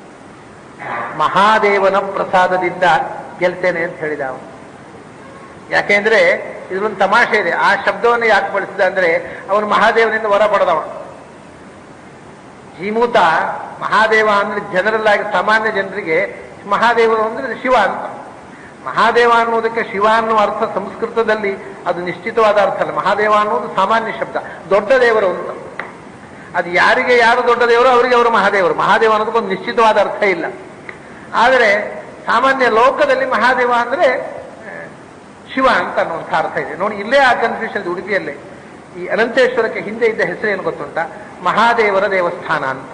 ಮಹಾದೇವನ ಪ್ರಸಾದದಿಂದ ಗೆಲ್ತೇನೆ ಅಂತ ಹೇಳಿದ ಅವನು ಯಾಕೆಂದ್ರೆ ಇದ್ರೊಂದು ತಮಾಷೆ ಇದೆ ಆ ಶಬ್ದವನ್ನು ಯಾಕೆ ಬಳಸಿದ ಅಂದ್ರೆ ಅವನು ಮಹಾದೇವನಿಂದ ಹೊರ ಪಡೆದವ ಜೀಮೂತ ಮಹಾದೇವ ಅಂದ್ರೆ ಜನರಲ್ ಆಗಿ ಸಾಮಾನ್ಯ ಜನರಿಗೆ ಮಹಾದೇವರು ಅಂದ್ರೆ ಶಿವ ಅಂತ ಮಹಾದೇವ ಅನ್ನೋದಕ್ಕೆ ಶಿವ ಅನ್ನುವ ಅರ್ಥ ಸಂಸ್ಕೃತದಲ್ಲಿ ಅದು ನಿಶ್ಚಿತವಾದ ಅರ್ಥ ಅಲ್ಲ ಮಹಾದೇವ ಅನ್ನೋದು ಸಾಮಾನ್ಯ ಶಬ್ದ ದೊಡ್ಡ ದೇವರು ಅಂತ ಅದು ಯಾರಿಗೆ ಯಾರು ದೊಡ್ಡ ದೇವರು ಅವರಿಗೆ ಅವರು ಮಹಾದೇವರು ಮಹಾದೇವ ಅನ್ನೋದಕ್ಕೊಂದು ನಿಶ್ಚಿತವಾದ ಅರ್ಥ ಇಲ್ಲ ಆದರೆ ಸಾಮಾನ್ಯ ಲೋಕದಲ್ಲಿ ಮಹಾದೇವ ಅಂದ್ರೆ ಆ, ಶಿವ ಅಂತ ಅನ್ನುವಂಥ ಅರ್ಥ ಇದೆ ನೋಡಿ ಇಲ್ಲೇ ಆ ಕನ್ಫ್ಯೂಷನ್ ಇದೆ ಉಡುಪಿಯಲ್ಲೇ ಈ ಅನಂತೇಶ್ವರಕ್ಕೆ ಹಿಂದೆ ಇದ್ದ ಹೆಸರು ಏನು ಗೊತ್ತುಂಟ ಮಹಾದೇವರ ದೇವಸ್ಥಾನ ಅಂತ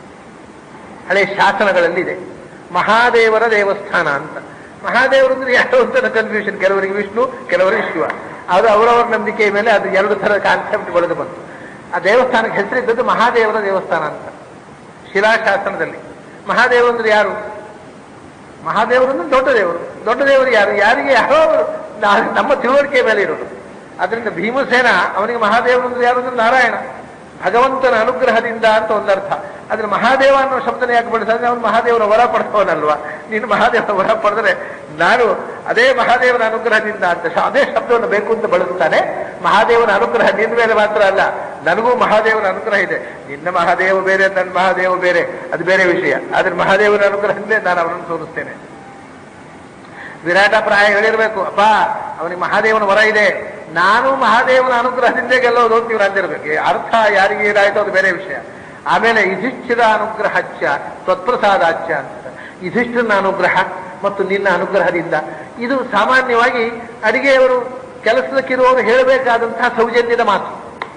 ಹಳೆ ಶಾಸನಗಳಲ್ಲಿದೆ ಮಹಾದೇವರ ದೇವಸ್ಥಾನ ಅಂತ ಮಹಾದೇವರು ಅಂದ್ರೆ ಯಾರು ಅಂತ ಕನ್ಫ್ಯೂಷನ್ ಕೆಲವರಿಗೆ ವಿಷ್ಣು ಕೆಲವರಿಗೆ ಶಿವ ಅದು ಅವರವರ ನಂಬಿಕೆಯ ಮೇಲೆ ಅದು ಎರಡು ಥರದ ಕಾನ್ಸೆಪ್ಟ್ ಬೆಳೆದು ಬಂತು ಆ ದೇವಸ್ಥಾನಕ್ಕೆ ಹೆಸರಿದ್ದದ್ದು ಮಹಾದೇವರ ದೇವಸ್ಥಾನ ಅಂತ ಶಿಲಾಶಾಸನದಲ್ಲಿ ಮಹಾದೇವ ಅಂದ್ರೆ ಯಾರು ಮಹಾದೇವರು ಅಂದ್ರೆ ದೊಡ್ಡ ದೇವರು ದೊಡ್ಡ ದೇವರು ಯಾರು ಯಾರಿಗೆ ಯಾರೋ ನಾ- ನಮ್ಮ ತಿಳುವಳಿಕೆ ಮೇಲೆ ಇರೋದು ಅದರಿಂದ ಭೀಮಸೇನ ಅವನಿಗೆ ಮಹಾದೇವರು ಅಂದ್ರೆ ಯಾರು ಅಂದ್ರೆ ನಾರಾಯಣ ಭಗವಂತನ ಅನುಗ್ರಹದಿಂದ ಅಂತ ಒಂದರ್ಥ ಆದ್ರೆ ಮಹಾದೇವ ಅನ್ನೋ ಶಬ್ದನ ಯಾಕೆ ಬಳಸಿದ್ರೆ ಅವನು ಮಹಾದೇವನ ವರ ಪಡೆದವನಲ್ವಾ ನೀನು ಮಹಾದೇವನ ವರ ಪಡೆದ್ರೆ ನಾನು ಅದೇ ಮಹಾದೇವನ ಅನುಗ್ರಹದಿಂದ ಅಂತ ಶ- ಅದೇ ಶಬ್ದವನ್ನು ಬೇಕು ಅಂತ ಬಳಸ್ತಾನೆ ಮಹಾದೇವನ ಅನುಗ್ರಹ ನಿನ್ನ ಮೇಲೆ ಮಾತ್ರ ಅಲ್ಲ ನನಗೂ ಮಹಾದೇವನ ಅನುಗ್ರಹ ಇದೆ ನಿನ್ನ ಮಹಾದೇವ ಬೇರೆ ನನ್ನ ಮಹಾದೇವ ಬೇರೆ ಅದು ಬೇರೆ ವಿಷಯ ಆದ್ರೆ ಮಹಾದೇವನ ಅನುಗ್ರಹದಿಂದಲೇ ನಾನು ಅವನನ್ನು ತೋರಿಸ್ತೇನೆ ವಿರಾಟ ಪ್ರಾಯ ಹೇಳಿರ್ಬೇಕು ಅಪ್ಪ ಅವನಿಗೆ ಮಹಾದೇವನ ವರ ಇದೆ ನಾನು ಮಹಾದೇವನ ಅನುಗ್ರಹದಿಂದ ಗೆಲ್ಲೋದು ಅಂತ ಇವ್ರು ಅಂದಿರ್ಬೇಕು ಈ ಅರ್ಥ ಯಾರಿಗೆ ಏನಾಯ್ತು ಅದು ಬೇರೆ ವಿಷಯ ಆಮೇಲೆ ಯುಧಿಷ್ಠಿರ ಅನುಗ್ರಹಚ್ಚ ತ್ವತ್ಪ್ರಸಾದಾಚ್ಯ ಅಂತ ಯುಧಿಷ್ಠಿರನ ಅನುಗ್ರಹ ಮತ್ತು ನಿನ್ನ ಅನುಗ್ರಹದಿಂದ ಇದು ಸಾಮಾನ್ಯವಾಗಿ ಅಡಿಗೆಯವರು ಕೆಲಸಕ್ಕಿರುವವರು ಹೇಳಬೇಕಾದಂತಹ ಸೌಜನ್ಯದ ಮಾತು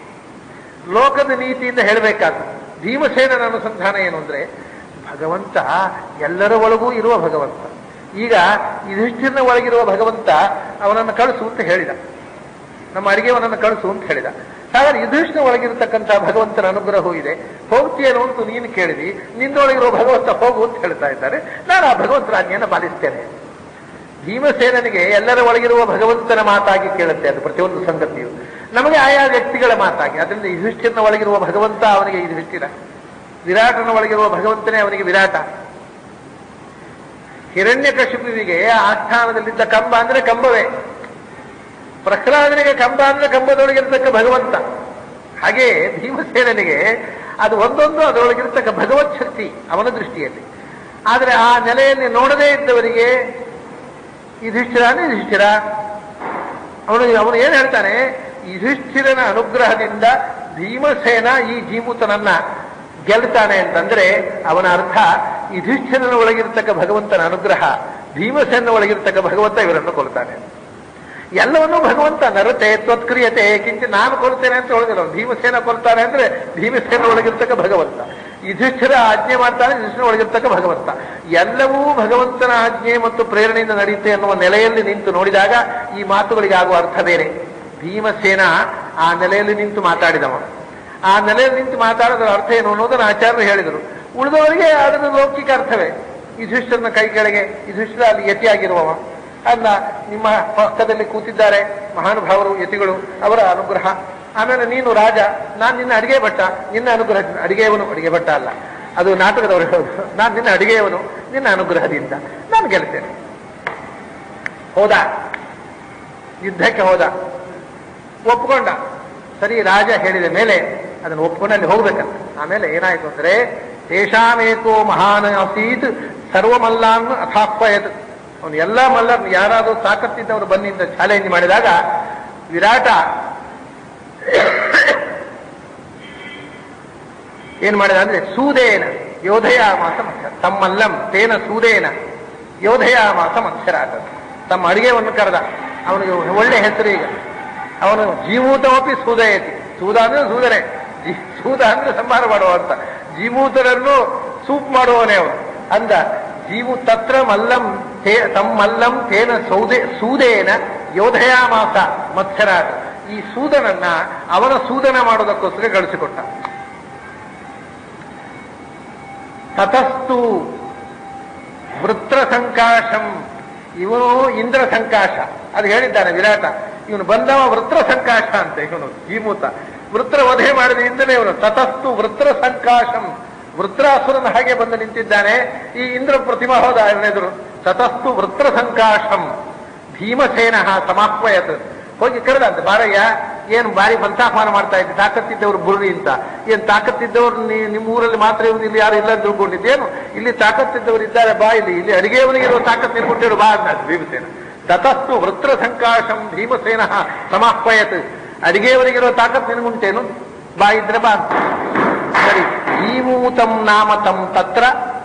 ಲೋಕದ ನೀತಿಯಿಂದ ಹೇಳಬೇಕಾದ ಭೀಮಸೇನನ ಅನುಸಂಧಾನ ಏನು ಅಂದ್ರೆ ಭಗವಂತ ಎಲ್ಲರ ಒಳಗೂ ಇರುವ ಭಗವಂತ ಈಗ ಯುಧಿಷ್ಠಿರನ ಒಳಗಿರುವ ಭಗವಂತ ಅವನನ್ನು ಕಳಿಸು ಅಂತ ಹೇಳಿದ ನಮ್ಮ ಅಡಿಗೆವನನ್ನು ಕಳಿಸು ಅಂತ ಹೇಳಿದ ಹಾಗಾದ್ರೆ ಯುಧಿಷ್ಠಿರ ಒಳಗಿರತಕ್ಕಂಥ ಭಗವಂತನ ಅನುಗ್ರಹವೂ ಇದೆ ಹೋಗ್ತೀಯೇನೋ ಅಂತ ನೀನು ಕೇಳಿದಿ ನಿನ್ನೊಳಗಿರುವ ಭಗವಂತ ಹೋಗು ಅಂತ ಹೇಳ್ತಾ ಇದ್ದಾರೆ ನಾನು ಆ ಭಗವಂತನ ಆಜ್ಞೆಯನ್ನು ಪಾಲಿಸ್ತೇನೆ ಭೀಮಸೇನನಿಗೆ ಎಲ್ಲರ ಒಳಗಿರುವ ಭಗವಂತನ ಮಾತಾಗಿ ಕೇಳುತ್ತೆ ಅದು ಪ್ರತಿಯೊಂದು ಸಂಗತಿಯು ನಮಗೆ ಆಯಾ ವ್ಯಕ್ತಿಗಳ ಮಾತಾಗಿ ಅದರಿಂದ ಯುಧಿಷ್ಠಿರನ ಒಳಗಿರುವ ಭಗವಂತ ಅವನಿಗೆ ಯುಧಿಷ್ಠಿರ ವಿರಾಟನ ಒಳಗಿರುವ ಭಗವಂತನೇ ಅವನಿಗೆ ವಿರಾಟ ಹಿರಣ್ಯಕಶಿಪುವಿಗೆ ಆಸ್ಥಾನದಲ್ಲಿದ್ದ ಕಂಬ ಅಂದ್ರೆ ಕಂಬವೇ ಪ್ರಹ್ಲಾದನಿಗೆ ಕಂಬ ಅಂದ್ರೆ ಕಂಬದೊಳಗಿರ್ತಕ್ಕ ಭಗವಂತ ಹಾಗೆ ಭೀಮಸೇನನಿಗೆ ಅದು ಒಂದೊಂದು ಅದರೊಳಗಿರ್ತಕ್ಕ ಭಗವತ್ ಶಕ್ತಿ ಅವನ ದೃಷ್ಟಿಯಲ್ಲಿ ಆದರೆ ಆ ನೆಲೆಯಲ್ಲಿ ನೋಡದೇ ಇದ್ದವರಿಗೆ ಯುಧಿಷ್ಠಿರ ಅಂದ್ರೆ ಯುಧಿಷ್ಠಿರ ಅವನು ಅವನು ಏನ್ ಹೇಳ್ತಾನೆ ಯುಧಿಷ್ಠಿರನ ಅನುಗ್ರಹದಿಂದ ಭೀಮಸೇನ ಈ ಜೀಮೂತನನ್ನ ಗೆಲ್ತಾನೆ ಅಂತಂದ್ರೆ ಅವನ ಅರ್ಥ ಯುಧಿಷ್ಠಿರನ ಒಳಗಿರ್ತಕ್ಕ ಭಗವಂತನ ಅನುಗ್ರಹ ಭೀಮಸೇನ ಒಳಗಿರ್ತಕ್ಕ ಭಗವಂತ ಇವರನ್ನು ಕೊಲ್ತಾನೆ ಎಲ್ಲವನ್ನೂ ಭಗವಂತ ನರತೆ ತ್ವತ್ಕ್ರಿಯತೆ ಕಿಂಚ ನಾನು ಕೊಲ್ತೇನೆ ಅಂತ ಹೇಳಿದ್ರು ಭೀಮಸೇನ ಕೊಲ್ತಾನೆ ಅಂದ್ರೆ ಭೀಮಸೇನ ಒಳಗಿರ್ತಕ್ಕ ಭಗವಂತ ಯುಧಿಷ್ಠಿರ ಆಜ್ಞೆ ಮಾಡ್ತಾನೆ ಯುಧಿಷ್ಠಿರ ಒಳಗಿರ್ತಕ್ಕ ಭಗವಂತ ಎಲ್ಲವೂ ಭಗವಂತನ ಆಜ್ಞೆ ಮತ್ತು ಪ್ರೇರಣೆಯಿಂದ ನಡೆಯುತ್ತೆ ಅನ್ನುವ ನೆಲೆಯಲ್ಲಿ ನಿಂತು ನೋಡಿದಾಗ ಈ ಮಾತುಗಳಿಗೆ ಆಗುವ ಅರ್ಥ ಬೇರೆ ಭೀಮಸೇನ ಆ ನೆಲೆಯಲ್ಲಿ ನಿಂತು ಮಾತಾಡಿದವ ಆ ನೆಲೆಯಲ್ಲಿ ನಿಂತು ಮಾತಾಡೋದ್ರ ಅರ್ಥ ಏನು ಅನ್ನೋದನ್ನ ಆಚಾರ್ಯರು ಹೇಳಿದರು ಉಳಿದವರಿಗೆ ಅದರ ಲೌಕಿಕ ಅರ್ಥವೇ ಯುಧಿಷ್ಠರನ ಕೈ ಕೆಳಗೆ ಯುಧಿಷ್ಠಿರ ಅಲ್ಲಿ ಯತಿಯಾಗಿರುವವ ಅಲ್ಲ ನಿಮ್ಮ ಪಕ್ಕದಲ್ಲಿ ಕೂತಿದ್ದಾರೆ ಮಹಾನುಭಾವರು ಯತಿಗಳು ಅವರ ಅನುಗ್ರಹ ಆಮೇಲೆ ನೀನು ರಾಜ ನಾನು ನಿನ್ನ ಅಡಿಗೆ ಭಟ್ಟ ನಿನ್ನ ಅನುಗ್ರಹ ಅಡಿಗೆಯವನು ಅಡಿಗೆ ಭಟ್ಟ ಅಲ್ಲ ಅದು ನಾಟಕದವರು ಹೇಳೋದು ನಾನು ನಿನ್ನ ಅಡಿಗೆಯವನು ನಿನ್ನ ಅನುಗ್ರಹದಿಂದ ನಾನು ಗೆಲ್ತೇನೆ ಹೋದ ಯುದ್ಧಕ್ಕೆ ಹೋದ ಒಪ್ಕೊಂಡ ಸರಿ ರಾಜ ಹೇಳಿದ ಮೇಲೆ ಅದನ್ನು ಒಪ್ಕೊಂಡು ಅಲ್ಲಿ ಹೋಗ್ಬೇಕಂತ ಆಮೇಲೆ ಏನಾಯ್ತು ಅಂದ್ರೆ ತೇಷಾಮೇಕೋ ಮಹಾನ್ ಆಸೀತ್ ಸರ್ವಮಲ್ಲಾನ್ ಅಥಾಪ್ಯತ್ ಅವನು ಎಲ್ಲ ಮಲ್ಲರ್ ಯಾರಾದರೂ ತಾಕತ್ತಿದ್ದವರು ಬನ್ನಿಂದ ಚಾಲೆಂಜ್ ಮಾಡಿದಾಗ ವಿರಾಟ ಏನ್ ಮಾಡಿದ ಅಂದ್ರೆ ಸೂದೇನ ಯೋಧಯ ಮಾಸ ಮತ್ಸರ ತಮ್ಮಲ್ಲಂ ತೇನ ಸೂದೇನ ಯೋಧಯ ಮಾಸ ಮತ್ಸರಾಟ ತಮ್ಮ ಅಡಿಗೆವನ್ನು ಕರೆದ ಅವನಿಗೆ ಒಳ್ಳೆ ಹೆಸರು ಈಗ ಅವನು ಜೀವೂತಮಪಿ ಸೂದಯತಿ ಸೂದ ಅಂದ್ರೆ ಸೂದನೆ ಜೀ- ಸೂದ ಅಂದ್ರೆ ಸಂಹಾರ ಮಾಡುವ ಅಂತ ಜೀವೂತರನ್ನು ಸೂಪ್ ಮಾಡುವವನೇ ಅವನು ಅಂದ ಜೀವು ತತ್ರ ಮಲ್ಲಂ ತೇ ತಮ್ಮಲ್ಲಂ ತೇನ ಸೌದೆ ಸೂದೇನ ಯೋಧಯ ಮಾಸ ಮತ್ಸರಾಟ ಈ ಸೂದನನ್ನ ಅವನ ಸೂದನ ಮಾಡೋದಕ್ಕೋಸ್ಕರ ಗಳಿಸಿಕೊಟ್ಟ ತತಸ್ತು ವೃತ್ರ ಸಂಕಾಶಂ ಇವನು ಇಂದ್ರ ಸಂಕಾಶ ಅದು ಹೇಳಿದ್ದಾನೆ ವಿರಾಟ ಇವನು ಬಂದವ ವೃತ್ರ ಸಂಕಾಶ ಅಂತ ಇವನು ಜೀಮೂತ ವೃತ್ರ ವಧೆ ಮಾಡಿದ ಹಿಂದಲೇ ಇವನು ತತಸ್ತು ವೃತ್ರ ಸಂಕಾಶಂ ವೃತ್ರಾಸುರನ ಹಾಗೆ ಬಂದು ನಿಂತಿದ್ದಾನೆ ಈ ಇಂದ್ರ ಪ್ರತಿಮಾ ಹೋದ ಇವನೆದುರು ತತಸ್ತು ವೃತ್ರ ಸಂಕಾಶಂ ಭೀಮಸೇನ ಸಮಾಹ್ವಯತ್ ಹೋಗಿ ಕರೆದಂತೆ ಬಾರಯ್ಯ ಏನು ಬಾರಿ ಪಂಥಾಹ್ವಾನ ಮಾಡ್ತಾ ಇದ್ದೆ ತಾಕತ್ತಿದ್ದವರು ಬುರ್ರಿ ಅಂತ ಏನ್ ತಾಕತ್ತಿದ್ದವರು ನೀ- ನಿಮ್ಮ ಊರಲ್ಲಿ ಮಾತ್ರ ಇವ್ರು ಇಲ್ಲಿ ಯಾರು ಇಲ್ಲ ಅಂತ ತಿಳ್ಕೊಂಡಿದ್ದೇನು ಇಲ್ಲಿ ತಾಕತ್ತಿದ್ದವರು ಇದ್ದಾರೆ ಬಾ ಇಲ್ಲಿ ಇಲ್ಲಿ ಅಡಿಗೆಯವನಿಗೆ ಇರುವ ತಾಕತ್ತು ಕೊಟ್ಟಿರು ಬಾ ಅಂತ ಭೀಮಸೇನ ತತಸ್ತು ವೃತ್ರ ಸಂಕಾಶಂ ಭೀಮಸೇನ ಸಮಾಹ್ವಯತ್ ಅಡಿಗೆಯವನಿಗಿರೋ ತಾಕತ್ತು ನಿನಗುಂಟೇನು ಬಾ ಇದ್ರೆ ಬಾ ಅಂತ ಸರಿ ಜೀಮೂತಂ ನಾಮ ತಂ ತತ್ರ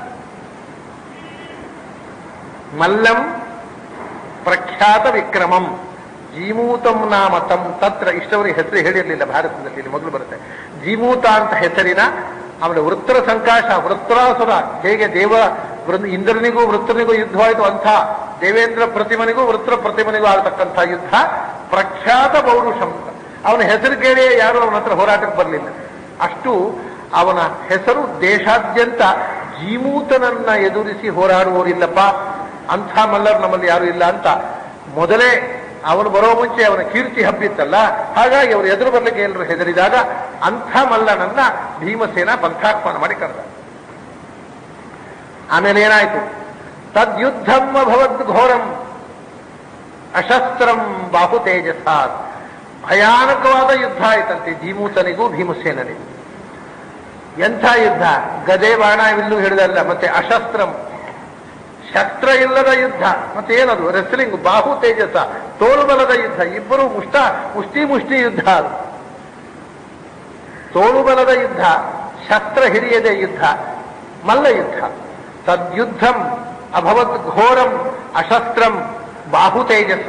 ಮಲ್ಲಂ ಪ್ರಖ್ಯಾತ ವಿಕ್ರಮಂ ಜೀಮೂತಂ ನಾಮ ತಂ ತತ್ರ ಇಷ್ಟವರಿಗೆ ಹೆಸರು ಹೇಳಿರಲಿಲ್ಲ ಭಾರತದಲ್ಲಿ ಇಲ್ಲಿ ಮೊದಲು ಬರುತ್ತೆ ಜೀಮೂತ ಅಂತ ಹೆಸರಿನ ಆಮೇಲೆ ವೃತ್ರ ಸಂಕಾಶ ವೃತ್ರಾಸುರ ಹೇಗೆ ದೇವ ವೃಂದ ಇಂದ್ರನಿಗೂ ವೃತ್ರನಿಗೂ ಯುದ್ಧವಾಯಿತು ಅಂಥ ದೇವೇಂದ್ರ ಪ್ರತಿಮನಿಗೂ ವೃತ್ರ ಪ್ರತಿಮನಿಗೂ ಆಗತಕ್ಕಂಥ ಯುದ್ಧ ಪ್ರಖ್ಯಾತ ಪೌರುಷಂ ಅಂತ. ಅವನ ಹೆಸರು ಕೇಳಿ ಯಾರು ಅವನ ಹತ್ರ ಹೋರಾಟಕ್ಕೆ ಬರಲಿಲ್ಲ ಅಷ್ಟು ಅವನ ಹೆಸರು ದೇಶಾದ್ಯಂತ ಜೀಮೂತನನ್ನ ಎದುರಿಸಿ ಹೋರಾಡುವವರಿಲ್ಲಪ್ಪ ಅಂಥ ಮಲ್ಲರು ನಮ್ಮಲ್ಲಿ ಯಾರು ಇಲ್ಲ ಅಂತ ಮೊದಲೇ ಅವನು ಬರೋ ಮುಂಚೆ ಅವನ ಕೀರ್ತಿ ಹಬ್ಬಿತ್ತಲ್ಲ ಹಾಗಾಗಿ ಅವರು ಎದುರು ಬರ್ಲಿಕ್ಕೆ ಎಲ್ಲರೂ ಹೆದರಿದಾಗ ಅಂಥ ಮಲ್ಲನನ್ನ ಭೀಮಸೇನ ಪಂಥಾಹ್ವಾನ ಮಾಡಿ ಕರೆದ ಆಮೇಲೆ ಏನಾಯ್ತು ತದ್ಯುದ್ಧಂ ಅಭವದ್ ಘೋರಂ ಅಶಸ್ತ್ರಂ ಬಾಹು ತೇಜಸ ಭಯಾನಕವಾದ ಯುದ್ಧ ಆಯ್ತಂತೆ ಜೀಮೂತನಿಗೂ ಭೀಮಸೇನನಿಗೂ ಎಂಥ ಯುದ್ಧ ಗದೆ ಬಾಣ ಇಲ್ಲೂ ಹಿಡಿದಲ್ಲ ಮತ್ತೆ ಅಶಸ್ತ್ರಂ ಶಸ್ತ್ರ ಇಲ್ಲದ ಯುದ್ಧ ಮತ್ತೆ ಏನದು ರೆಸ್ಲಿಂಗ್ ಬಾಹು ತೇಜಸ ತೋಳುಬಲದ ಯುದ್ಧ ಇಬ್ಬರು ಮುಷ್ಟ ಮುಷ್ಟಿ ಮುಷ್ಟಿ ಯುದ್ಧ ಅದು ತೋಳುಬಲದ ಯುದ್ಧ ಶಸ್ತ್ರ ಹಿರಿಯದ ಯುದ್ಧ ಮಲ್ಲ ಯುದ್ಧ ತದ್ಯುದ್ಧಂ ಅಭವತ್ ಘೋರಂ ಅಶಸ್ತ್ರಂ ಬಾಹು ತೇಜಸ್ಸ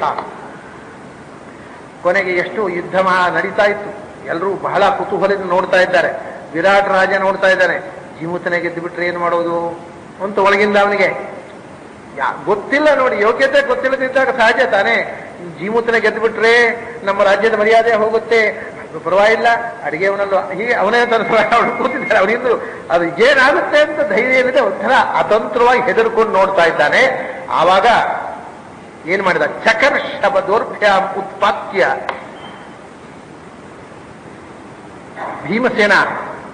ಕೊನೆಗೆ ಎಷ್ಟು ಯುದ್ಧ ಮಹಾ ನಡೀತಾ ಇತ್ತು ಎಲ್ಲರೂ ಬಹಳ ಕುತೂಹಲದಿಂದ ನೋಡ್ತಾ ಇದ್ದಾರೆ ವಿರಾಟ್ ರಾಜ ನೋಡ್ತಾ ಇದ್ದಾನೆ ಜೀಮೂತನೆ ಗೆದ್ದು ಬಿಟ್ರೆ ಏನು ಮಾಡೋದು ಅಂತ ಒಳಗಿಂದ ಅವನಿಗೆ ಯಾ ಗೊತ್ತಿಲ್ಲ ನೋಡಿ ಯೋಗ್ಯತೆ ಗೊತ್ತಿಲ್ಲದಿದ್ದಾಗ ಸಹಜ ತಾನೇ ಜೀಮೂತನೆ ಗೆದ್ದು ಬಿಟ್ರೆ ನಮ್ಮ ರಾಜ್ಯದ ಮರ್ಯಾದೆ ಹೋಗುತ್ತೆ ಅದು ಪರವಾಗಿಲ್ಲ ಅಡಿಗೆವನಲ್ಲೂ ಹೀಗೆ ಅವನೇ ತನ್ನ ಅವನು ಕೂತಿದ್ದಾರೆ ಅವನಿಂದು ಅದು ಏನಾಗುತ್ತೆ ಅಂತ ಧೈರ್ಯ ಏನಿದೆ ಒಂಥರ ಅತಂತ್ರವಾಗಿ ಹೆದರ್ಕೊಂಡು ನೋಡ್ತಾ ಇದ್ದಾನೆ ಆವಾಗ ಏನ್ ಮಾಡಿದ ಚಕರ್ಷಭ ದೌರ್ಭ್ಯಾಂ ಉತ್ಪಾತ್ಯ ಭೀಮಸೇನ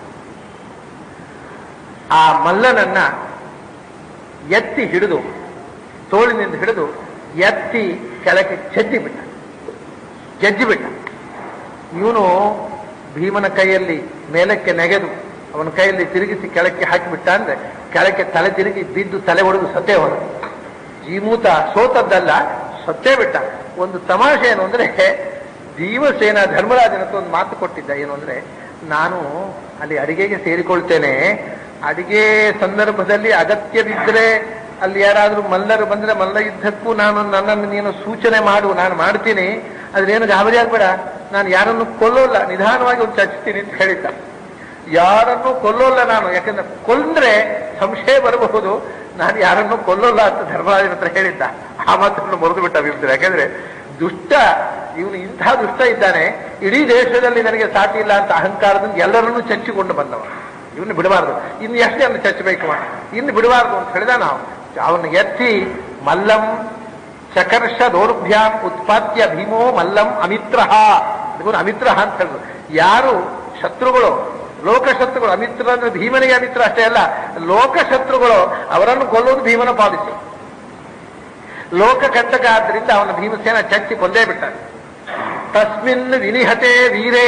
ಆ ಮಲ್ಲನನ್ನ ಎತ್ತಿ ಹಿಡಿದು ತೋಳಿನಿಂದ ಹಿಡಿದು ಎತ್ತಿ ಕೆಳಗೆ ಜಜ್ಜಿ ಬಿಟ್ಟ ಜಜ್ಜಿ ಬಿಟ್ಟ ಇವನು ಭೀಮನ ಕೈಯಲ್ಲಿ ಮೇಲಕ್ಕೆ ನೆಗೆದು ಅವನ ಕೈಯಲ್ಲಿ ತಿರುಗಿಸಿ ಕೆಳಕ್ಕೆ ಹಾಕಿಬಿಟ್ಟ ಅಂದ್ರೆ ಕೆಳಕ್ಕೆ ತಲೆ ತಿರುಗಿ ಬಿದ್ದು ತಲೆ ಹೊಡೆದು ಸತ್ತೇ ಹೋದ ಜೀಮೂತ ಸೋತದ್ದಲ್ಲ ಸತ್ತೇ ಬಿಟ್ಟ ಒಂದು ತಮಾಷೆ ಏನು ಅಂದ್ರೆ ಭೀಮಸೇನ ಧರ್ಮರಾಜನ ಹತ್ರ ಒಂದು ಮಾತು ಕೊಟ್ಟಿದ್ದ ಏನು ಅಂದ್ರೆ ನಾನು ಅಲ್ಲಿ ಅಡಿಗೆಗೆ ಸೇರಿಕೊಳ್ತೇನೆ ಅಡಿಗೆ ಸಂದರ್ಭದಲ್ಲಿ ಅಗತ್ಯವಿದ್ರೆ ಅಲ್ಲಿ ಯಾರಾದ್ರೂ ಮಲ್ಲರು ಬಂದ್ರೆ ಮಲ್ಲ ಯುದ್ಧಕ್ಕೂ ನಾನು ನನ್ನನ್ನು ನೀನು ಸೂಚನೆ ಮಾಡು ನಾನು ಮಾಡ್ತೀನಿ ಅದ್ರೇನು ಗಾಬರಿ ಆಗ್ಬೇಡ ನಾನು ಯಾರನ್ನು ಕೊಲ್ಲೋಲ್ಲ ನಿಧಾನವಾಗಿ ಒಂದು ಚಚ್ತೀನಿ ಅಂತ ಹೇಳಿದ್ದ ಯಾರನ್ನು ಕೊಲ್ಲೋಲ್ಲ ನಾನು ಯಾಕಂದ್ರೆ ಕೊಂದ್ರೆ ಸಂಶಯ ಬರಬಹುದು ನಾನು ಯಾರನ್ನು ಕೊಲ್ಲೋಲ್ಲ ಅಂತ ಧರ್ಮರಾಜನ ಹತ್ರ ಹೇಳಿದ್ದ ಆ ಮಾತನ್ನು ಮರೆದು ಬಿಟ್ಟ ಭೀಮಸೇನ ಯಾಕಂದ್ರೆ ದುಷ್ಟ ಇವನು ಇಂಥ ದುಷ್ಟ ಇದ್ದಾನೆ ಇಡೀ ದೇಶದಲ್ಲಿ ನನಗೆ ಸಾಟಿ ಇಲ್ಲ ಅಂತ ಅಹಂಕಾರದಿಂದ ಎಲ್ಲರನ್ನೂ ಚಚ್ಚಿಕೊಂಡು ಬಂದವ ಇವನು ಬಿಡಬಾರ್ದು ಇನ್ನು ಎಷ್ಟು ಜನ ಚಚ್ಚಬೇಕು ಇನ್ನು ಬಿಡಬಾರ್ದು ಅಂತ ಹೇಳಿದ ನಾವು ಅವನು ಎತ್ತಿ ಮಲ್ಲಂ ಚಕರ್ಷ ದೌರ್ಭ್ಯಾಂ ಉತ್ಪಾದ್ಯ ಭೀಮೋ ಮಲ್ಲಂ ಅಮಿತ್ರ ಇವನು ಅಮಿತ್ರ ಅಂತ ಹೇಳಿದ್ರು ಯಾರು ಶತ್ರುಗಳು ಲೋಕಶತ್ರುಗಳು ಅಮಿತ್ರ ಅಂದ್ರೆ ಭೀಮನಿಗೆ ಅಮಿತ್ರ ಅಷ್ಟೇ ಅಲ್ಲ ಲೋಕಶತ್ರುಗಳು ಅವರನ್ನು ಕೊಲ್ಲುವುದು ಭೀಮನ ಪಾಲಿಸಿ ಲೋಕ ಕಂಟಕ ಆದ್ದರಿಂದ ಅವನ ಭೀಮಸೇನ ಚಚ್ಚಿ ಕೊಂದೇ ಬಿಟ್ಟ ತಸ್ಮಿನ್ ವಿನಿಹತೆ ವೀರೇ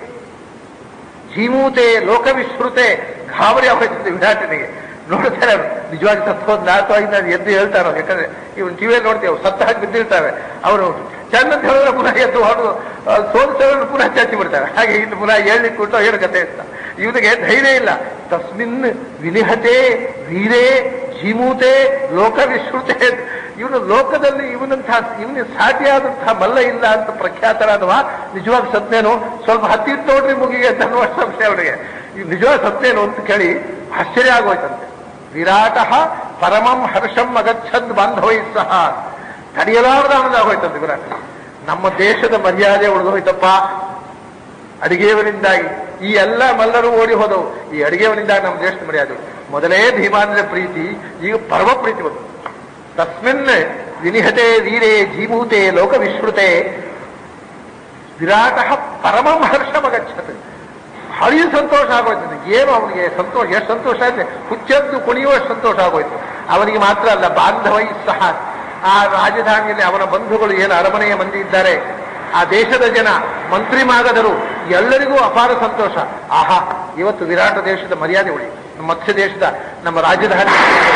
ಜೀಮೂತೆ ಲೋಕವಿಶ್ರುತೆ ಗಾಬರಿ ಆಗೋಯ್ತದೆ ವಿರಾಟನಿಗೆ ನೋಡ್ತಾರೆ ಅವ್ರು ನಿಜವಾಗಿ ಸತ್ತು ಹೋದ್ ನಾಲ್ಕು ಐದು ಎದ್ದು ಹೇಳ್ತಾರೋ ಯಾಕಂದ್ರೆ ಇವನ್ ಟಿವಿಯಲ್ಲಿ ನೋಡ್ತೀವಿ ಅವ್ರು ಸತ್ತ ಹಾಕಿ ಬಿದ್ದಿರ್ತಾವೆ ಅವರು ಚೆಂದ ಅಂತ ಹೇಳಿದ್ರೆ ಪುನಃ ಎದ್ದು ಹೊಡೆದು ಸೋಲಿಸೋರು ಪುನಃ ಚಚ್ಚಿ ಬಿಡ್ತಾರೆ ಹಾಗೆ ಇನ್ನು ಪುನಃ ಹೇಳಲಿಕ್ಕೆ ಕೊಟ್ಟು ಹೇಳು ಕತೆ ಅಂತ ಇವನಿಗೆ ಧೈರ್ಯ ಇಲ್ಲ ತಸ್ಮಿನ್ ವಿನಿಹತೆ ವೀರೇ ಜೀಮೂತೆ ಲೋಕವಿಶ್ರುತೆ ಇವನು ಲೋಕದಲ್ಲಿ ಇವನಂತಹ ಇವನಿಗೆ ಸಾಟಿಯಾದಂತಹ ಮಲ್ಲ ಇಲ್ಲ ಅಂತ ಪ್ರಖ್ಯಾತರಾದವ ನಿಜವಾಗಿ ಸತ್ನೇನು ಸ್ವಲ್ಪ ಹತ್ತಿತ್ತು ನೋಡ್ರಿ ಮುಗಿಗೆ ಅಂತ ಅನ್ನುವ ಸಂಶಯ ಅವನಿಗೆ ಇವ್ ನಿಜವಾಗ ಸತ್ನೇನು ಅಂತ ಕೇಳಿ ಆಶ್ಚರ್ಯ ಆಗೋಯ್ತಂತೆ ವಿರಾಟ ಪರಮಂ ಹರ್ಷಂ ಅಗಚ್ಚದ್ ಬಾಂಧವೈ ಸಹ ತಡೆಯಲಾರದ ಆನಂದಾಗೋಯ್ತಂತೆ ವಿರಾಟ ನಮ್ಮ ದೇಶದ ಮರ್ಯಾದೆ ಉಳಿದೋಯ್ತಪ್ಪ ಅಡಿಗೆಯವರಿಂದಾಗಿ ಈ ಎಲ್ಲ ಮಲ್ಲರು ಓಡಿ ಹೋದವು ಈ ಅಡಿಗೆಯವರಿಂದಾಗಿ ನಮ್ಮ ದೇಶದ ಮರ್ಯಾದೆ ಉಳಿತು. ಮೊದಲೇ ಭೀಮಾಂದ್ರ ಪ್ರೀತಿ ಈಗ ಪರಮ ಪ್ರೀತಿ ಬಂತು ತಸ್ಮಿನ್ ವಿನಿಹತೆ ವೀರೇ ಜೀಭೂತೆ ಲೋಕವಿಶ್ರುತೆ ವಿರಾಟ ಪರಮಂ ಹರ್ಷಮಗಚ್ಚತ್ ಭಾರಿ ಸಂತೋಷ ಆಗೋಯ್ತು ಏನು ಅವನಿಗೆ ಸಂತೋಷ ಎಷ್ಟು ಸಂತೋಷ ಆಯ್ತು ಹುಚ್ಚದ್ದು ಕುಣಿಯುವಷ್ಟು ಸಂತೋಷ ಆಗೋಯ್ತು ಅವನಿಗೆ ಮಾತ್ರ ಅಲ್ಲ ಬಾಂಧವೈ ಸಹ ಆ ರಾಜಧಾನಿಯಲ್ಲಿ ಅವನ ಬಂಧುಗಳು ಏನು ಅರಮನೆಯ ಮಂದಿ ಇದ್ದಾರೆ ಆ ದೇಶದ ಜನ ಮಂತ್ರಿ ಮಾಗದರು ಎಲ್ಲರಿಗೂ ಅಪಾರ ಸಂತೋಷ ಆಹಾ ಇವತ್ತು ವಿರಾಟ ದೇಶದ ಮರ್ಯಾದೆ ಉಳಿ ನಮ್ಮ ಮತ್ಸ್ಯ ದೇಶದ ನಮ್ಮ ರಾಜಧಾನಿ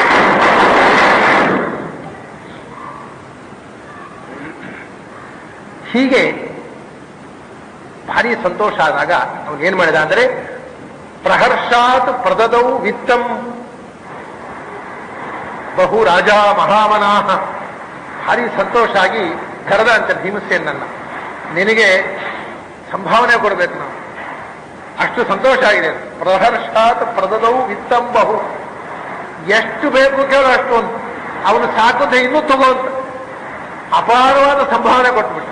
ಹೀಗೆ ಭಾರಿ ಸಂತೋಷ ಆದಾಗ ಅವನು ಏನ್ ಮಾಡಿದ ಅಂದ್ರೆ ಪ್ರಹರ್ಷಾತ್ ಪ್ರದದೌ ವಿತ್ತಂ ಬಹು ರಾಜ ಮಹಾಮನಾಹ ಭಾರಿ ಸಂತೋಷ ಆಗಿ ಕರೆದ ಅಂತ ಭೀಮಸೇನನ್ನ ನಿನಗೆ ಸಂಭಾವನೆ ಕೊಡಬೇಕು ನಾವು ಅಷ್ಟು ಸಂತೋಷ ಆಗಿದೆ ಪ್ರಹರ್ಷಾತ್ ಪ್ರದದೌ ವಿತ್ತಂ ಬಹು ಎಷ್ಟು ಬೇಕು ಕೇಳೋ ಅಷ್ಟು ಅಂತ ಅವನು ಸಾಕುತ್ತೆ ಇನ್ನೂ ತಗೋಂತ ಅಪಾರವಾದ ಸಂಭಾವನೆ ಕೊಟ್ಬಿಟ್ಟು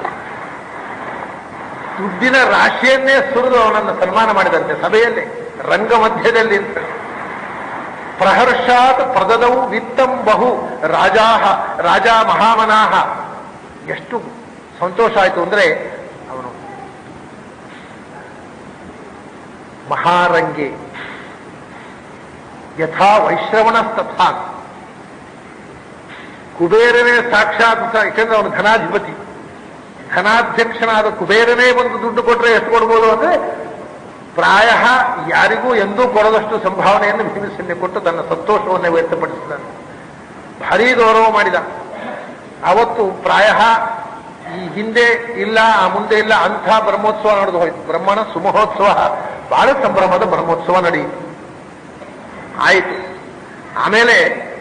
ದುಡ್ಡಿನ ರಾಶಿಯನ್ನೇ ಸುರಿದು ಅವನನ್ನು ಸನ್ಮಾನ ಮಾಡಿದಂತೆ ಸಭೆಯಲ್ಲಿ ರಂಗ ಮಧ್ಯದಲ್ಲಿ ಅಂತ ಪ್ರಹರ್ಷಾತ್ ಪ್ರದದವು ವಿತ್ತಂ ಬಹು ರಾಜಾಹ ರಾಜ ಮಹಾಮನಾಹ ಎಷ್ಟು ಸಂತೋಷ ಆಯಿತು ಅಂದ್ರೆ ಅವನು ಮಹಾರಂಗೆ ಯಥಾ ವೈಶ್ರವಣಸ್ತಥಾ ಕುಬೇರನೇ ಸಾಕ್ಷಾತ್ ಸ- ಯಾಕಂದ್ರೆ ಅವನು ಧನಾಧಿಪತಿ ಧನಾಧ್ಯಕ್ಷನಾದ ಕುಬೇರನೇ ಒಂದು ದುಡ್ಡು ಕೊಟ್ರೆ ಎಷ್ಟು ಕೊಡ್ಬೋದು ಅಂದ್ರೆ ಪ್ರಾಯ ಯಾರಿಗೂ ಎಂದೂ ಕೊಡದಷ್ಟು ಸಂಭಾವನೆಯನ್ನು ಭೀಮಸೇನೆ ಕೊಟ್ಟು ತನ್ನ ಸಂತೋಷವನ್ನೇ ವ್ಯಕ್ತಪಡಿಸಿದ್ದಾನೆ ಭಾರೀ ಗೌರವ ಮಾಡಿದ ಅವತ್ತು ಪ್ರಾಯ ಈ ಹಿಂದೆ ಇಲ್ಲ ಆ ಮುಂದೆ ಇಲ್ಲ ಅಂಥ ಬ್ರಹ್ಮೋತ್ಸವ ನಡೆದು ಹೋಯ್ತು ಬ್ರಹ್ಮಣ ಸುಮಹೋತ್ಸವ ಬಹಳ ಸಂಭ್ರಮದ ಬ್ರಹ್ಮೋತ್ಸವ ನಡೆಯಿತು ಆಯಿತು ಆಮೇಲೆ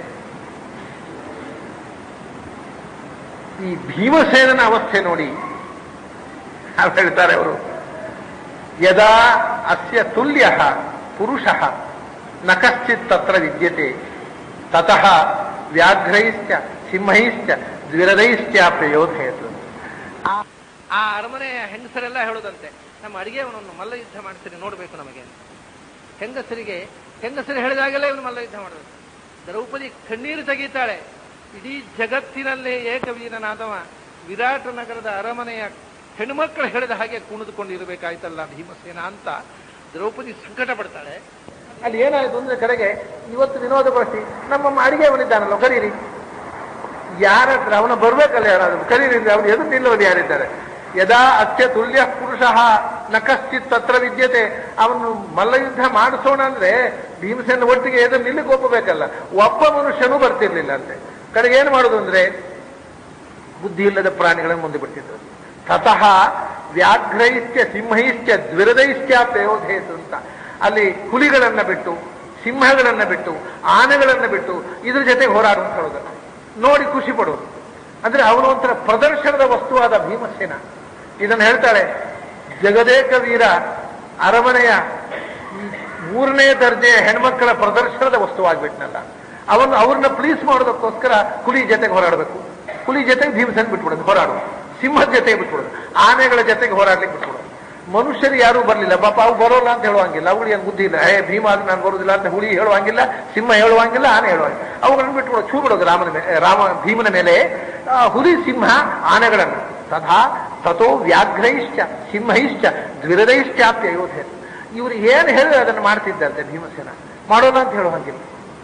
ಈ ಭೀಮಸೇನನ ಅವಸ್ಥೆ ನೋಡಿ ನಾವು ಹೇಳ್ತಾರೆ ಅವರು ಯದಾ ಅಸ್ಯ ತುಲ್ಯ ಪುರುಷ ನ ಕಶ್ಚಿತ್ ತತ್ರ ವಿದ್ಯತೆ ತತಃ ವ್ಯಾಘ್ರೈಶ್ಚ ಸಿಂಹೈಶ್ಚ ದ್ವಿರದೈಶ್ಚಾಪ್ಯ ಯೋಧಯತು ಆ ಆ ಅರಮನೆಯ ಹೆಂಗಸರೆಲ್ಲ ಹೇಳೋದಂತೆ ನಮ್ಮ ಅಡಿಗೆಯವನನ್ನು ಮಲ್ಲ ಯುದ್ಧ ಮಾಡ್ತೀರಿ ನೋಡ್ಬೇಕು ನಮಗೆ ಹೆಂಗಸರಿಗೆ ಹೆಂಗಸರು ಹೇಳಿದಾಗೆಲ್ಲ ಇವನು ಮಲ್ಲ ಯುದ್ಧ ಮಾಡಬೇಕು ದ್ರೌಪದಿ ಕಣ್ಣೀರು ತೆಗೀತಾಳೆ ಇಡೀ ಜಗತ್ತಿನಲ್ಲೇ ಏಕವೀರನಾದವ ವಿರಾಟ ನಗರದ ಅರಮನೆಯ ಹೆಣ್ಮಕ್ಳು ಹೇಳಿದ ಹಾಗೆ ಕುಣಿದುಕೊಂಡಿರಬೇಕಾಯ್ತಲ್ಲ ಭೀಮಸೇನ ಅಂತ ದ್ರೌಪದಿ ಸಂಕಟ ಪಡ್ತಾಳೆ ಅಲ್ಲಿ ಏನಾಯ್ತು ಅಂದ್ರೆ ಕಡೆಗೆ ಇವತ್ತು ವಿನೋದ ಬಳಸಿ ನಮ್ಮ ಅಡಿಗೆ ಅವನಿದ್ದಾನಲ್ಲ ಕರೀರಿ ಯಾರ ಹತ್ರ ಅವನ ಬರ್ಬೇಕಲ್ಲ ಯಾರಾದ್ರೂ ಕರೀರಿ ಅಂದ್ರೆ ಅವನು ಎದು ನಿಲ್ಲೋದು ಯಾರಿದ್ದಾರೆ ಯದಾ ಅತ್ಯ ತುಲ್ಯ ಪುರುಷ ನ ಕಶ್ಚಿತ್ ತತ್ರ ವಿದ್ಯತೆ ಅವನು ಮಲ್ಲಯುದ್ಧ ಮಾಡಿಸೋಣ ಅಂದ್ರೆ ಭೀಮಸೇನ ಒಟ್ಟಿಗೆ ಎದು ನಿಲ್ಲಿಗೆ ಒಪ್ಪಬೇಕಲ್ಲ ಒಬ್ಬ ಮನುಷ್ಯನೂ ಬರ್ತಿರ್ಲಿಲ್ಲ ಅಂತೆ ಕಡೆಗೆ ಏನು ಮಾಡೋದು ಅಂದ್ರೆ ಬುದ್ಧಿ ಇಲ್ಲದ ಪ್ರಾಣಿಗಳನ್ನು ಮುಂದೆ ಬಿಡ್ತಿದ್ರು ತತಃ ವ್ಯಾಘ್ರೈಶ್ಚ ಸಿಂಹೈಶ್ಚ ದ್ವಿರದೈಶ್ಚಾಪ್ಯೋಧೇತು ಅಂತ ಅಲ್ಲಿ ಹುಲಿಗಳನ್ನ ಬಿಟ್ಟು ಸಿಂಹಗಳನ್ನ ಬಿಟ್ಟು ಆನೆಗಳನ್ನ ಬಿಟ್ಟು ಇದ್ರ ಜೊತೆಗೆ ಹೋರಾಡು ಅಂತ ಹೇಳೋದು ನೋಡಿ ಖುಷಿ ಪಡೋದು ಅಂದ್ರೆ ಅವನು ಒಂಥರ ಪ್ರದರ್ಶನದ ವಸ್ತುವಾದ ಭೀಮಸೇನ ಇದನ್ನು ಹೇಳ್ತಾಳೆ ಜಗದೇಕ ವೀರ ಅರಮನೆಯ ಈ ಮೂರನೇ ದರ್ಜೆಯ ಹೆಣ್ಮಕ್ಕಳ ಪ್ರದರ್ಶನದ ವಸ್ತುವಾಗ್ಬಿಟ್ನಲ್ಲ ಅವನು ಅವ್ರನ್ನ ಪ್ಲೀಸ್ ಮಾಡೋದಕ್ಕೋಸ್ಕರ ಹುಲಿ ಜೊತೆಗೆ ಹೋರಾಡಬೇಕು ಹುಲಿ ಜೊತೆಗೆ ಭೀಮಸೇನ್ ಬಿಟ್ಬಿಡೋದು ಹೋರಾಡೋದು ಸಿಂಹದ ಜೊತೆಗೆ ಬಿಟ್ಬಿಡೋದು ಆನೆಗಳ ಜೊತೆಗೆ ಹೋರಾಡ್ಲಿಕ್ಕೆ ಬಿಟ್ಬಿಡೋದು ಮನುಷ್ಯರು ಯಾರೂ ಬರಲಿಲ್ಲ ಪಾಪ ಅವು ಬರೋಲ್ಲ ಅಂತ ಹೇಳುವಂಗಿಲ್ಲ ಅವುಗಳಿಗೆ ಏನು ಬುದ್ಧಿ ಇಲ್ಲ ಏ ಭೀಮ ಆಗಿ ನಾನು ಬರೋದಿಲ್ಲ ಅಂತ ಹುಲಿ ಹೇಳುವಂಗಿಲ್ಲ ಸಿಂಹ ಹೇಳುವಂಗಿಲ್ಲ ಆನೆ ಹೇಳುವಂಗಿಲ್ಲ ಅವುಗಳನ್ನು ಬಿಟ್ಬಿಡೋದು ಚೂ ಬಿಡೋದು ರಾಮನ ಮೇಲೆ ರಾಮ ಭೀಮನ ಮೇಲೆ ಆ, ಹುಲಿ ಸಿಂಹ ಆನೆಗಳನ್ನು ತಥಾ ತಥೋ ವ್ಯಾಘ್ರೈಶ್ಚ ಸಿಂಹೈಶ್ಚ ದ್ವಿರದೈಶ್ಚಾಪ್ಯ ಅಯೋಧ್ಯೆ ಇವರು ಏನು ಹೇಳಿ ಅದನ್ನು ಮಾಡ್ತಿದ್ದಂತೆ ಭೀಮಸೇನ ಮಾಡೋಣ ಅಂತ ಹೇಳುವಂಗಿಲ್ಲ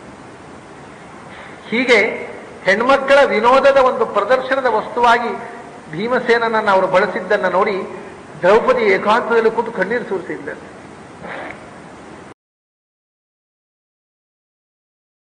ಹೀಗೆ ಹೆಣ್ಮಕ್ಕಳ ವಿನೋದದ ಒಂದು ಪ್ರದರ್ಶನದ ವಸ್ತುವಾಗಿ ಭೀಮಸೇನನನ್ನು ಅವರು ಬಳಸಿದ್ದನ್ನು ನೋಡಿ ದ್ರೌಪದಿ ಏಕಾಂತದಲ್ಲಿ ಕೂತು ಕಣ್ಣೀರು ಸುರಿಸಿದ್ದಾರೆ